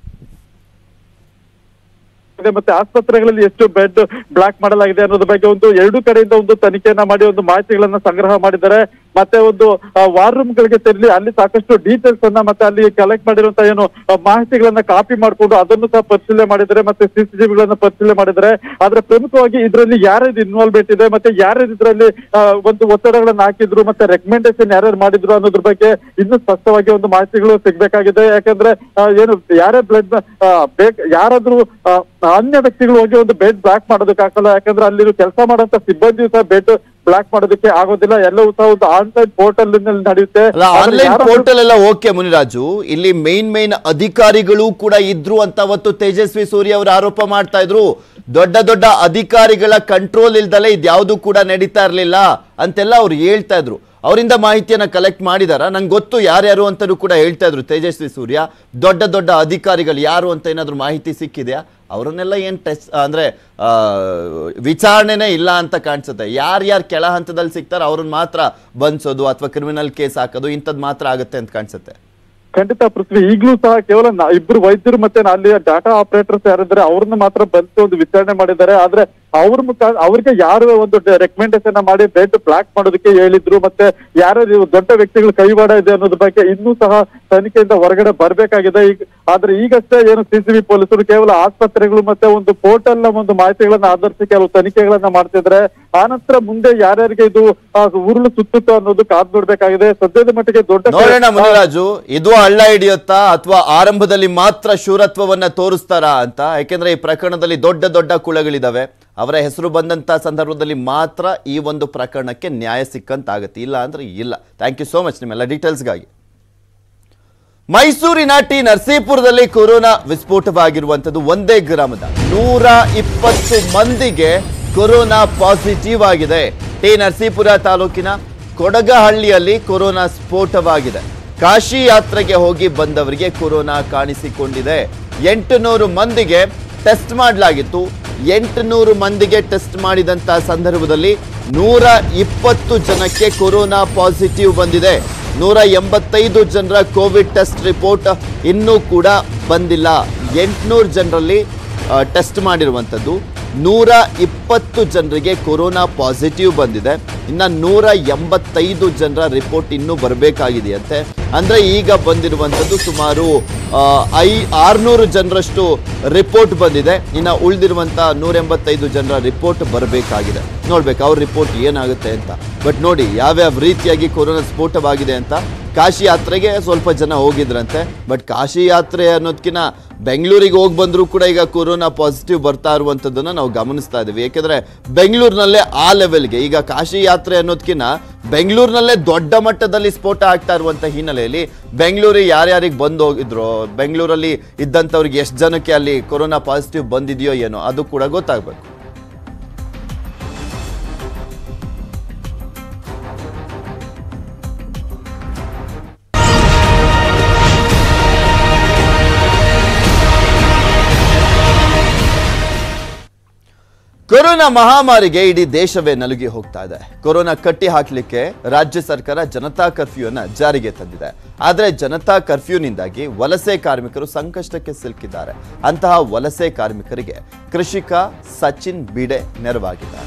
ಇದೆ ಮತ್ತೆ ಆಸ್ಪತ್ರೆಗಳಲ್ಲಿ ಎಷ್ಟು ಬೆಡ್ ಬ್ಲಾಕ್ ಮಾಡಲಾಗಿದೆ ಅನ್ನೋದ್ರ ಬಗ್ಗೆ ಒಂದು ಎರಡು ಕಡೆಯಿಂದ ಒಂದು ತನಿಖೆಯನ್ನ ಮಾಡಿ ಒಂದು ಮಾಹಿತಿಗಳನ್ನ ಸಂಗ್ರಹ ಮಾಡಿದ್ದಾರೆ ಮತ್ತೆ ಒಂದು ವಾರ್ ರೂಮ್ ಗಳಿಗೆ ತೆರಳಿ ಅಲ್ಲಿ ಸಾಕಷ್ಟು ಡೀಟೇಲ್ಸ್ ಅನ್ನ ಮತ್ತೆ ಅಲ್ಲಿ ಕಲೆಕ್ಟ್ ಮಾಡಿರುವಂತ ಏನು ಆ, ಮಾಹಿತಿಗಳನ್ನ ಕಾಪಿ ಮಾಡಿಕೊಂಡು ಅದನ್ನು ಸಹ ಪರಿಶೀಲನೆ ಮಾಡಿದ್ದಾರೆ ಮತ್ತೆ ಸಿಸಿಟಿವಿಗಳನ್ನ ಪರಿಶೀಲನೆ ಮಾಡಿದ್ದಾರೆ ಆದ್ರೆ ಪ್ರಮುಖವಾಗಿ ಇದರಲ್ಲಿ ಯಾರ್ಯಾರು ಇನ್ವಾಲ್ವ್ಮೆಂಟ್ ಇದೆ ಮತ್ತೆ ಯಾರ್ಯಾರು ಇದರಲ್ಲಿ ಆ, ಒಂದು ಒತ್ತಡಗಳನ್ನ ಹಾಕಿದ್ರು ಮತ್ತೆ ರೆಕಮೆಂಡೇಶನ್ ಯಾರ್ಯಾರು ಮಾಡಿದ್ರು ಅನ್ನೋದ್ರ ಬಗ್ಗೆ ಇನ್ನೂ ಸ್ಪಷ್ಟವಾಗಿ ಒಂದು ಮಾಹಿತಿಗಳು ಸಿಗ್ಬೇಕಾಗಿದೆ ಯಾಕಂದ್ರೆ ಆ, ಏನು ಯಾರೇ ಬ್ಲಡ್ ಬೇಕ್ ಯಾರಾದ್ರೂ ಆ, ಅನ್ಯ ವ್ಯಕ್ತಿಗಳು ಹೋಗಿ ಒಂದು ಬೆಡ್ ಬ್ಲಾಕ್ ಮಾಡೋದಕ್ಕಾಗಲ್ಲ ಯಾಕಂದ್ರೆ ಅಲ್ಲಿ ಕೆಲಸ ಮಾಡುವಂತ ಸಿಬ್ಬಂದಿ ಸಹ ಬೆಡ್ ಬ್ಲಾಕ್ ಮಾಡೋದಕ್ಕೆ ಆಗೋದಿಲ್ಲ ಎಲ್ಲವೂ ಸಹ ಒಂದು ಆನ್ಲೈನ್ ಪೋರ್ಟಲ್ ನಡೆಯುತ್ತೆ ಅಲ್ಲ ಆದ್ರೆ ಆನ್ಲೈನ್ ಯಾರಾದ್ರೂ- ಪೋರ್ಟಲ್ ಎಲ್ಲ ಓಕೆ ಮುನಿರಾಜು ಇಲ್ಲಿ ಮೇನ್ ಮೇನ್ ಅಧಿಕಾರಿಗಳು ಕೂಡ ಇದ್ರು ಅಂತ ಅವತ್ತು ತೇಜಸ್ವಿ ಸೂರ್ಯ ಅವರು ಆರೋಪ ಮಾಡ್ತಾ ಇದ್ರು ದೊಡ್ಡ ದೊಡ್ಡ ಅಧಿಕಾರಿಗಳ ಕಂಟ್ರೋಲ್ ಇಲ್ದಲೆ ಇದ್ಯಾವುದು ಕೂಡ ನಡೀತಾ ಇರಲಿಲ್ಲ ಅಂತೆಲ್ಲ ಅವ್ರು ಹೇಳ್ತಾ ಇದ್ರು ಅವರಿಂದ ಮಾಹಿತಿಯನ್ನ ಕಲೆಕ್ಟ್ ಮಾಡಿದಾರ ನಂಗೆ ಗೊತ್ತು ಯಾರ್ಯಾರು ಅಂತಲೂ ಕೂಡ ಹೇಳ್ತಾ ಇದ್ರು ತೇಜಸ್ವಿ ಸೂರ್ಯ ದೊಡ್ಡ ದೊಡ್ಡ ಅಧಿಕಾರಿಗಳು ಯಾರು ಅಂತ ಏನಾದ್ರು ಮಾಹಿತಿ ಸಿಕ್ಕಿದೆಯಾ ಅವರನ್ನೆಲ್ಲ ಏನು ಟೆಸ್ಟ್ ಅಂದ್ರೆ ಆ, ವಿಚಾರಣೆನೇ ಇಲ್ಲ ಅಂತ ಕಾಣಿಸುತ್ತೆ ಯಾರ್ಯಾರು ಕೆಳ ಹಂತದಲ್ಲಿ ಸಿಗ್ತಾರೋ ಅವ್ರನ್ನ ಮಾತ್ರ ಬಂಧಿಸೋದು ಅಥವಾ ಕ್ರಿಮಿನಲ್ ಕೇಸ್ ಹಾಕೋದು ಇಂಥದ್ದು ಮಾತ್ರ ಆಗುತ್ತೆ ಅಂತ ಕಾಣಿಸುತ್ತೆ ಖಂಡಿತ ಪೃಥ್ವಿ ಈಗಲೂ ಸಹ ಕೇವಲ ನಾ- ಇಬ್ರು ವೈದ್ಯರು ಮತ್ತೆ ಅಲ್ಲಿ ಡಾಟಾ ಆಪರೇಟರ್ಸ್ ಯಾರಿದ್ದಾರೆ ಅವ್ರನ್ನ ಮಾತ್ರ ಬಂದು ಒಂದು ವಿಚಾರಣೆ ಮಾಡಿದ್ದಾರೆ ಆದ್ರೆ ಅವ್ರ ಮುಖ ಅವ್ರಿಗೆ ಯಾರು ಒಂದು ರೆಕಮೆಂಡೇಶನ್ ಮಾಡಿ ಬೆಡ್ ಬ್ಲಾಕ್ ಮಾಡೋದಕ್ಕೆ ಹೇಳಿದ್ರು ಮತ್ತೆ ಯಾರು ದೊಡ್ಡ ವ್ಯಕ್ತಿಗಳ ಕೈವಾಡ ಇದೆ ಅನ್ನೋದ್ರ ಬಗ್ಗೆ ಇನ್ನೂ ಸಹ ತನಿಖೆಯಿಂದ ಹೊರಗಡೆ ಬರ್ಬೇಕಾಗಿದೆ ಈಗ ಆದ್ರೆ ಈಗಷ್ಟೇ ಏನು ಸಿಸಿಬಿ ಪೊಲೀಸರು ಕೇವಲ ಆಸ್ಪತ್ರೆಗಳು ಮತ್ತೆ ಒಂದು ಪೋರ್ಟಲ್ ನ ಒಂದು ಮಾಹಿತಿಗಳನ್ನ ಆಧರಿಸಿ ಕೆಲವು ತನಿಖೆಗಳನ್ನ ಮಾಡ್ತಿದ್ರೆ ಆನಂತರ ಮುಂದೆ ಯಾರ್ಯಾರಿಗೆ ಇದು ಆ, ಉರುಳು ಸುತ್ತುತ್ತೋ ಅನ್ನೋದು ಕಾದ್ ನೋಡ್ಬೇಕಾಗಿದೆ ಸದ್ಯದ ಮಟ್ಟಿಗೆ ದೊಡ್ಡ ನೋಡೋಣ ಮುನಿರಾಜು ಇದು ಹಳ್ಳ ಹಿಡಿಯುತ್ತಾ ಅಥವಾ ಆರಂಭದಲ್ಲಿ ಮಾತ್ರ ಶೂರತ್ವವನ್ನ ತೋರಿಸ್ತಾರಾ ಅಂತ ಯಾಕೆಂದ್ರೆ ಈ ಪ್ರಕರಣದಲ್ಲಿ ದೊಡ್ಡ ದೊಡ್ಡ ಕುಳಗಳಿದಾವೆ ಅವರ ಹೆಸರು ಬಂದಂತ ಸಂದರ್ಭದಲ್ಲಿ ಮಾತ್ರ ಈ ಒಂದು ಪ್ರಕರಣಕ್ಕೆ ನ್ಯಾಯ ಸಿಕ್ಕಂತಾಗತ್ತೆ ಇಲ್ಲ ಅಂದ್ರೆ ಇಲ್ಲ ಥ್ಯಾಂಕ್ ಯು ಸೋ ಮಚ್ ನಿಮ್ಮೆಲ್ಲ ಡೀಟೇಲ್ಸ್ಗಾಗಿ ಮೈಸೂರಿನ ಟಿ ನರಸೀಪುರದಲ್ಲಿ ಕೊರೋನಾ ವಿಸ್ಫೋಟವಾಗಿರುವಂತದ್ದು ಒಂದೇ ಗ್ರಾಮದ ನೂರ ಇಪ್ಪತ್ತು ಮಂದಿಗೆ ಕೊರೋನಾ ಪಾಸಿಟಿವ್ ಆಗಿದೆ ಟಿ ನರಸೀಪುರ ತಾಲೂಕಿನ ಕೊಡಗಹಳ್ಳಿಯಲ್ಲಿ ಕೊರೋನಾ ಸ್ಫೋಟವಾಗಿದೆ ಕಾಶಿ ಯಾತ್ರೆಗೆ ಹೋಗಿ ಬಂದವರಿಗೆ ಕೊರೋನಾ ಕಾಣಿಸಿಕೊಂಡಿದೆ ಎಂಟುನೂರು ಮಂದಿಗೆ ಟೆಸ್ಟ್ ಮಾಡಲಾಗಿತ್ತು ಎಂಟುನೂರು ಮಂದಿಗೆ ಟೆಸ್ಟ್ ಮಾಡಿದಂತ ಸಂದರ್ಭದಲ್ಲಿ ನೂರ ಇಪ್ಪತ್ತು ಜನಕ್ಕೆ ಕೊರೋನಾ ಪಾಸಿಟಿವ್ ಬಂದಿದೆ ನೂರ ಎಂಬತ್ತೈದು ಜನರ ಕೋವಿಡ್ ಟೆಸ್ಟ್ ರಿಪೋರ್ಟ್ ಇನ್ನೂ ಕೂಡ ಬಂದಿಲ್ಲ ಎಂಟುನೂರು ಜನರಲ್ಲಿ ಟೆಸ್ಟ್ ಮಾಡಿರುವಂಥದ್ದು ನೂರ ಇಪ್ಪತ್ತು ಜನರಿಗೆ ಕೊರೋನಾ ಪಾಸಿಟಿವ್ ಬಂದಿದೆ ಇನ್ನು ನೂರ ಎಂಬತ್ತೈದು ಜನರ ರಿಪೋರ್ಟ್ ಇನ್ನೂ ಬರಬೇಕಾಗಿದೆಯಂತೆ ಅಂದರೆ ಈಗ ಬಂದಿರುವಂಥದ್ದು ಸುಮಾರು ಆ, ಐ ಆರುನೂರು ಜನರಷ್ಟು ರಿಪೋರ್ಟ್ ಬಂದಿದೆ ಇನ್ನು ಉಳಿದಿರುವಂಥ ನೂರ ಎಂಬತ್ತೈದು ಜನರ ರಿಪೋರ್ಟ್ ಬರಬೇಕಾಗಿದೆ ನೋಡ್ಬೇಕು ಅವ್ರ ರಿಪೋರ್ಟ್ ಏನಾಗುತ್ತೆ ಅಂತ ಬಟ್ ನೋಡಿ ಯಾವ್ಯಾವ ರೀತಿಯಾಗಿ ಕೊರೋನಾ ಸ್ಫೋಟವಾಗಿದೆ ಅಂತ ಕಾಶಿ ಯಾತ್ರೆಗೆ ಸ್ವಲ್ಪ ಜನ ಹೋಗಿದ್ರಂತೆ ಬಟ್ ಕಾಶಿ ಯಾತ್ರೆ ಅನ್ನೋದಕ್ಕಿಂತ ಬೆಂಗಳೂರಿಗೆ ಹೋಗಿ ಬಂದರೂ ಕೂಡ ಈಗ ಕೊರೋನಾ ಪಾಸಿಟಿವ್ ಬರ್ತಾ ಇರುವಂಥದ್ದನ್ನ ನಾವು ಗಮನಿಸ್ತಾ ಇದ್ದೀವಿ ಯಾಕೆಂದ್ರೆ ಬೆಂಗಳೂರಿನಲ್ಲೇ ಆ ಲೆವೆಲ್ಗೆ ಈಗ ಕಾಶಿ ಯಾತ್ರೆ ಅನ್ನೋದಕ್ಕಿಂತ ಬೆಂಗಳೂರಿನಲ್ಲೇ ದೊಡ್ಡ ಮಟ್ಟದಲ್ಲಿ ಸ್ಫೋಟ ಆಗ್ತಾ ಇರುವಂಥ ಹಿನ್ನೆಲೆಯಲ್ಲಿ ಬೆಂಗಳೂರಿಗೆ ಯಾರ್ಯಾರಿಗೆ ಬಂದು ಹೋಗಿದ್ರು ಬೆಂಗಳೂರಲ್ಲಿ ಇದ್ದಂಥವ್ರಿಗೆ ಎಷ್ಟು ಜನಕ್ಕೆ ಅಲ್ಲಿ ಕೊರೋನಾ ಪಾಸಿಟಿವ್ ಬಂದಿದೆಯೋ ಏನೋ ಅದು ಕೂಡ ಗೊತ್ತಾಗಬೇಕು ಕೊರೋನಾ ಮಹಾಮಾರಿಗೆ ಇಡೀ ದೇಶವೇ ನಲುಗಿ ಹೋಗ್ತಾ ಇದೆ ಕೊರೋನಾ ಕಟ್ಟಿ ಹಾಕಲಿಕ್ಕೆ ರಾಜ್ಯ ಸರ್ಕಾರ ಜನತಾ ಕರ್ಫ್ಯೂನ ಜಾರಿಗೆ ತಂದಿದೆ ಆದರೆ ಜನತಾ ಕರ್ಫ್ಯೂನಿಂದಾಗಿ ವಲಸೆ ಕಾರ್ಮಿಕರು ಸಂಕಷ್ಟಕ್ಕೆ ಸಿಲುಕಿದ್ದಾರೆ ಅಂತಹ ವಲಸೆ ಕಾರ್ಮಿಕರಿಗೆ ಕೃಷಿಕ ಸಚಿನ್ ಬಿಡೆ ನೆರವಾಗಿದ್ದಾರೆ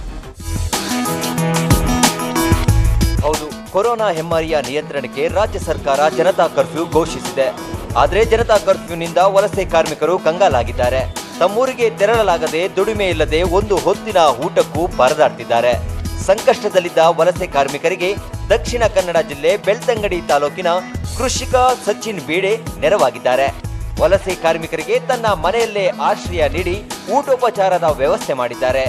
ಹೌದು ಕೊರೋನಾ ಹೆಮ್ಮಾರಿಯ ನಿಯಂತ್ರಣಕ್ಕೆ ರಾಜ್ಯ ಸರ್ಕಾರ ಜನತಾ ಕರ್ಫ್ಯೂ ಘೋಷಿಸಿದೆ ಆದರೆ ಜನತಾ ಕರ್ಫ್ಯೂನಿಂದ ವಲಸೆ ಕಾರ್ಮಿಕರು ಕಂಗಾಲಾಗಿದ್ದಾರೆ ತಮ್ಮೂರಿಗೆ ತೆರಳಲಾಗದೆ ದುಡಿಮೆ ಇಲ್ಲದೆ ಒಂದು ಹೊತ್ತಿನ ಊಟಕ್ಕೂ ಪರದಾಡ್ತಿದ್ದಾರೆ ಸಂಕಷ್ಟದಲ್ಲಿದ್ದ ವಲಸೆ ಕಾರ್ಮಿಕರಿಗೆ ದಕ್ಷಿಣ ಕನ್ನಡ ಜಿಲ್ಲೆ ಬೆಳ್ತಂಗಡಿ ತಾಲೂಕಿನ ಕೃಷಿಕ ಸಚಿನ್ ಬೀಡೆ ನೆರವಾಗಿದ್ದಾರೆ ವಲಸೆ ಕಾರ್ಮಿಕರಿಗೆ ತನ್ನ ಮನೆಯಲ್ಲೇ ಆಶ್ರಯ ನೀಡಿ ಊಟೋಪಚಾರದ ವ್ಯವಸ್ಥೆ ಮಾಡಿದ್ದಾರೆ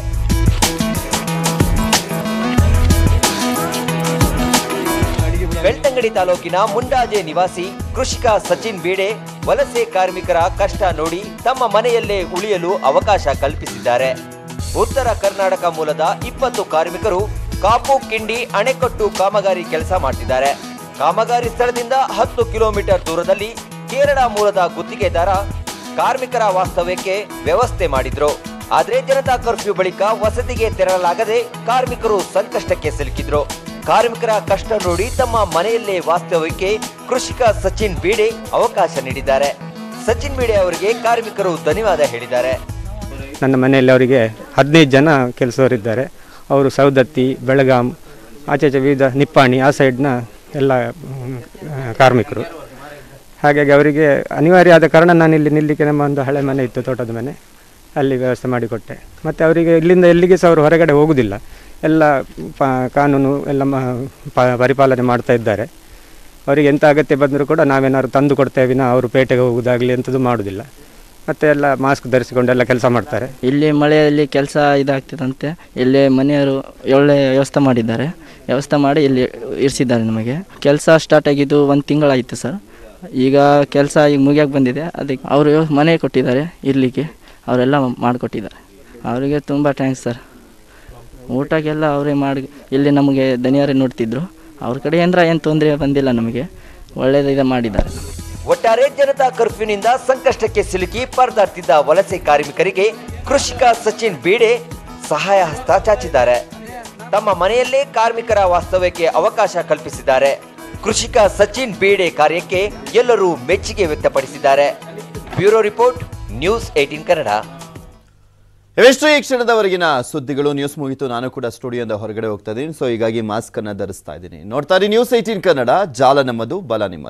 ಬೆಳ್ತಂಗಡಿ ತಾಲೂಕಿನ ಮುಂಡಾಜೆ ನಿವಾಸಿ ಕೃಷಿಕ ಸಚಿನ್ ಬೀಡೆ ವಲಸೆ ಕಾರ್ಮಿಕರ ಕಷ್ಟ ನೋಡಿ ತಮ್ಮ ಮನೆಯಲ್ಲೇ ಉಳಿಯಲು ಅವಕಾಶ ಕಲ್ಪಿಸಿದ್ದಾರೆ ಉತ್ತರ ಕರ್ನಾಟಕ ಮೂಲದ ಇಪ್ಪತ್ತು ಕಾರ್ಮಿಕರು ಕಾಪು ಕಿಂಡಿ ಅಣೆಕಟ್ಟು ಕಾಮಗಾರಿ ಕೆಲಸ ಮಾಡ್ತಿದ್ದಾರೆ ಕಾಮಗಾರಿ ಸ್ಥಳದಿಂದ ಹತ್ತು ಕಿಲೋಮೀಟರ್ ದೂರದಲ್ಲಿ ಕೇರಳ ಮೂಲದ ಗುತ್ತಿಗೆದಾರ ಕಾರ್ಮಿಕರ ವಾಸ್ತವ್ಯಕ್ಕೆ ವ್ಯವಸ್ಥೆ ಮಾಡಿದ್ರು ಆದ್ರೆ ಜನತಾ ಕರ್ಫ್ಯೂ ಬಳಿಕ ವಸತಿಗೆ ತೆರಳಲಾಗದೆ ಕಾರ್ಮಿಕರು ಸಂಕಷ್ಟಕ್ಕೆ ಸಿಲುಕಿದ್ರು ಕಾರ್ಮಿಕರ ಕಷ್ಟ ನೋಡಿ ತಮ್ಮ ಮನೆಯಲ್ಲೇ ವಾಸ್ತವ್ಯಕ್ಕೆ ಕೃಷಿಕ ಸಚಿನ್ ಬೀಡೆ ಅವಕಾಶ ನೀಡಿದ್ದಾರೆ ಸಚಿನ್ ಬೀಡೆ ಅವರಿಗೆ ಕಾರ್ಮಿಕರು ಧನ್ಯವಾದ ಹೇಳಿದ್ದಾರೆ ನನ್ನ ಮನೆಯಲ್ಲಿ ಅವರಿಗೆ ಹದಿನೈದು ಜನ ಕೆಲಸವರಿದ್ದಾರೆ ಅವರು ಸೌದತ್ತಿ ಬೆಳಗಾಂ ಆಚೆ ಆಚೆ ವಿವಿಧ ನಿಪ್ಪಾಣಿ ಆ ಸೈಡ್ನ ಎಲ್ಲ ಮ್, ಆ, ಕಾರ್ಮಿಕರು ಹಾಗಾಗಿ ಅವರಿಗೆ ಅನಿವಾರ್ಯ ಆದ ಕಾರಣ ನಾನು ಇಲ್ಲಿ ನಿಲ್ಲಿಕ್ಕೆ ನಮ್ಮ ಒಂದು ಹಳೆ ಮನೆ ಇತ್ತು ತೋಟದ ಮನೆ ಅಲ್ಲಿ ವ್ಯವಸ್ಥೆ ಮಾಡಿಕೊಟ್ಟೆ ಮತ್ತು ಅವರಿಗೆ ಇಲ್ಲಿಂದ ಎಲ್ಲಿಗೆ ಸಹ ಅವರು ಹೊರಗಡೆ ಹೋಗುವುದಿಲ್ಲ ಎಲ್ಲ ಪ ಕಾನೂನು ಎಲ್ಲ ಮ- ಪ- ಪರಿಪಾಲನೆ ಮಾಡ್ತಾ ಇದ್ದಾರೆ ಅವರಿಗೆ ಎಂಥ ಅಗತ್ಯ ಬಂದರೂ ಕೂಡ ನಾವೇನಾದ್ರು ತಂದು ಕೊಡ್ತೇವೆ ವಿನ ಅವರು ಪೇಟೆಗೆ ಹೋಗುವುದಾಗಲಿ ಎಂಥದ್ದು ಮಾಡೋದಿಲ್ಲ ಮತ್ತು ಎಲ್ಲ ಮಾಸ್ಕ್ ಧರಿಸಿಕೊಂಡು ಎಲ್ಲ ಕೆಲಸ ಮಾಡ್ತಾರೆ ಇಲ್ಲಿ ಮಳೆಯಲ್ಲಿ ಕೆಲಸ ಇದಾಗ್ತಿದಂತೆ ಇಲ್ಲಿ ಮನೆಯವರು ಒಳ್ಳೆ ವ್ಯವಸ್ಥೆ ಮಾಡಿದ್ದಾರೆ ವ್ಯವಸ್ಥೆ ಮಾಡಿ ಇಲ್ಲಿ ಇರಿಸಿದ್ದಾರೆ ನಮಗೆ ಕೆಲಸ ಸ್ಟಾರ್ಟ್ ಆಗಿದ್ದು ಒಂದು ತಿಂಗಳಾಯಿತು ಸರ್ ಈಗ ಕೆಲಸ ಈಗ ಮುಗಿಯಕ್ಕೆ ಬಂದಿದೆ ಅದಕ್ಕೆ ಅವರು ಮನೆ ಕೊಟ್ಟಿದ್ದಾರೆ ಇರಲಿಕ್ಕೆ ಅವರೆಲ್ಲ ಮಾಡಿಕೊಟ್ಟಿದ್ದಾರೆ ಅವರಿಗೆ ತುಂಬ ಥ್ಯಾಂಕ್ಸ್ ಸರ್ ಊಟಕ್ಕೆಲ್ಲ ಅವರೇ ಮಾಡಿ ಇಲ್ಲಿ ನಮಗೆ ದನಿಯಾರೇ ನೋಡ್ತಿದ್ರು ಅವ್ರ ಕಡೆಯಿಂದ ಏನು ತೊಂದರೆ ಬಂದಿಲ್ಲ ನಮಗೆ ಒಳ್ಳೆಯದಿದೆ ಮಾಡಿದ್ದಾರೆ ಒಟ್ಟಾರೆ ಜನತಾ ಕರ್ಫ್ಯೂನಿಂದ ಸಂಕಷ್ಟಕ್ಕೆ ಸಿಲುಕಿ ಪರದಾಡ್ತಿದ್ದ ವಲಸೆ ಕಾರ್ಮಿಕರಿಗೆ ಕೃಷಿಕ ಸಚಿನ್ ಬೀಡೆ ಸಹಾಯ ಹಸ್ತ ಚಾಚಿದ್ದಾರೆ ತಮ್ಮ ಮನೆಯಲ್ಲೇ ಕಾರ್ಮಿಕರ ವಾಸ್ತವ್ಯಕ್ಕೆ ಅವಕಾಶ ಕಲ್ಪಿಸಿದ್ದಾರೆ ಕೃಷಿಕ ಸಚಿನ್ ಬೀಡೆ ಕಾರ್ಯಕ್ಕೆ ಎಲ್ಲರೂ ಮೆಚ್ಚುಗೆ ವ್ಯಕ್ತಪಡಿಸಿದ್ದಾರೆ bureau report news eighteen Kannada ಇವೆಷ್ಟು ಈ ಕ್ಷಣದವರೆಗಿನ ಸುದ್ದಿಗಳು ನ್ಯೂಸ್ ಮುಗಿತು ನಾನು ಕೂಡ ಸ್ಟುಡಿಯೋದ ಹೊರಗಡೆ ಹೋಗ್ತಾ ಇದ್ದೀನಿ ಸೊ ಹೀಗಾಗಿ ಮಾಸ್ಕ್ ಅನ್ನ ಧರಿಸ್ತಾ ಇದ್ದೀನಿ ನೋಡ್ತಾ ಇರಿ ನ್ಯೂಸ್ ಏಟೀನ್ ಕನ್ನಡ ಜಾಲ ನಮ್ಮದು ಬಲ ನಿಮ್ಮದು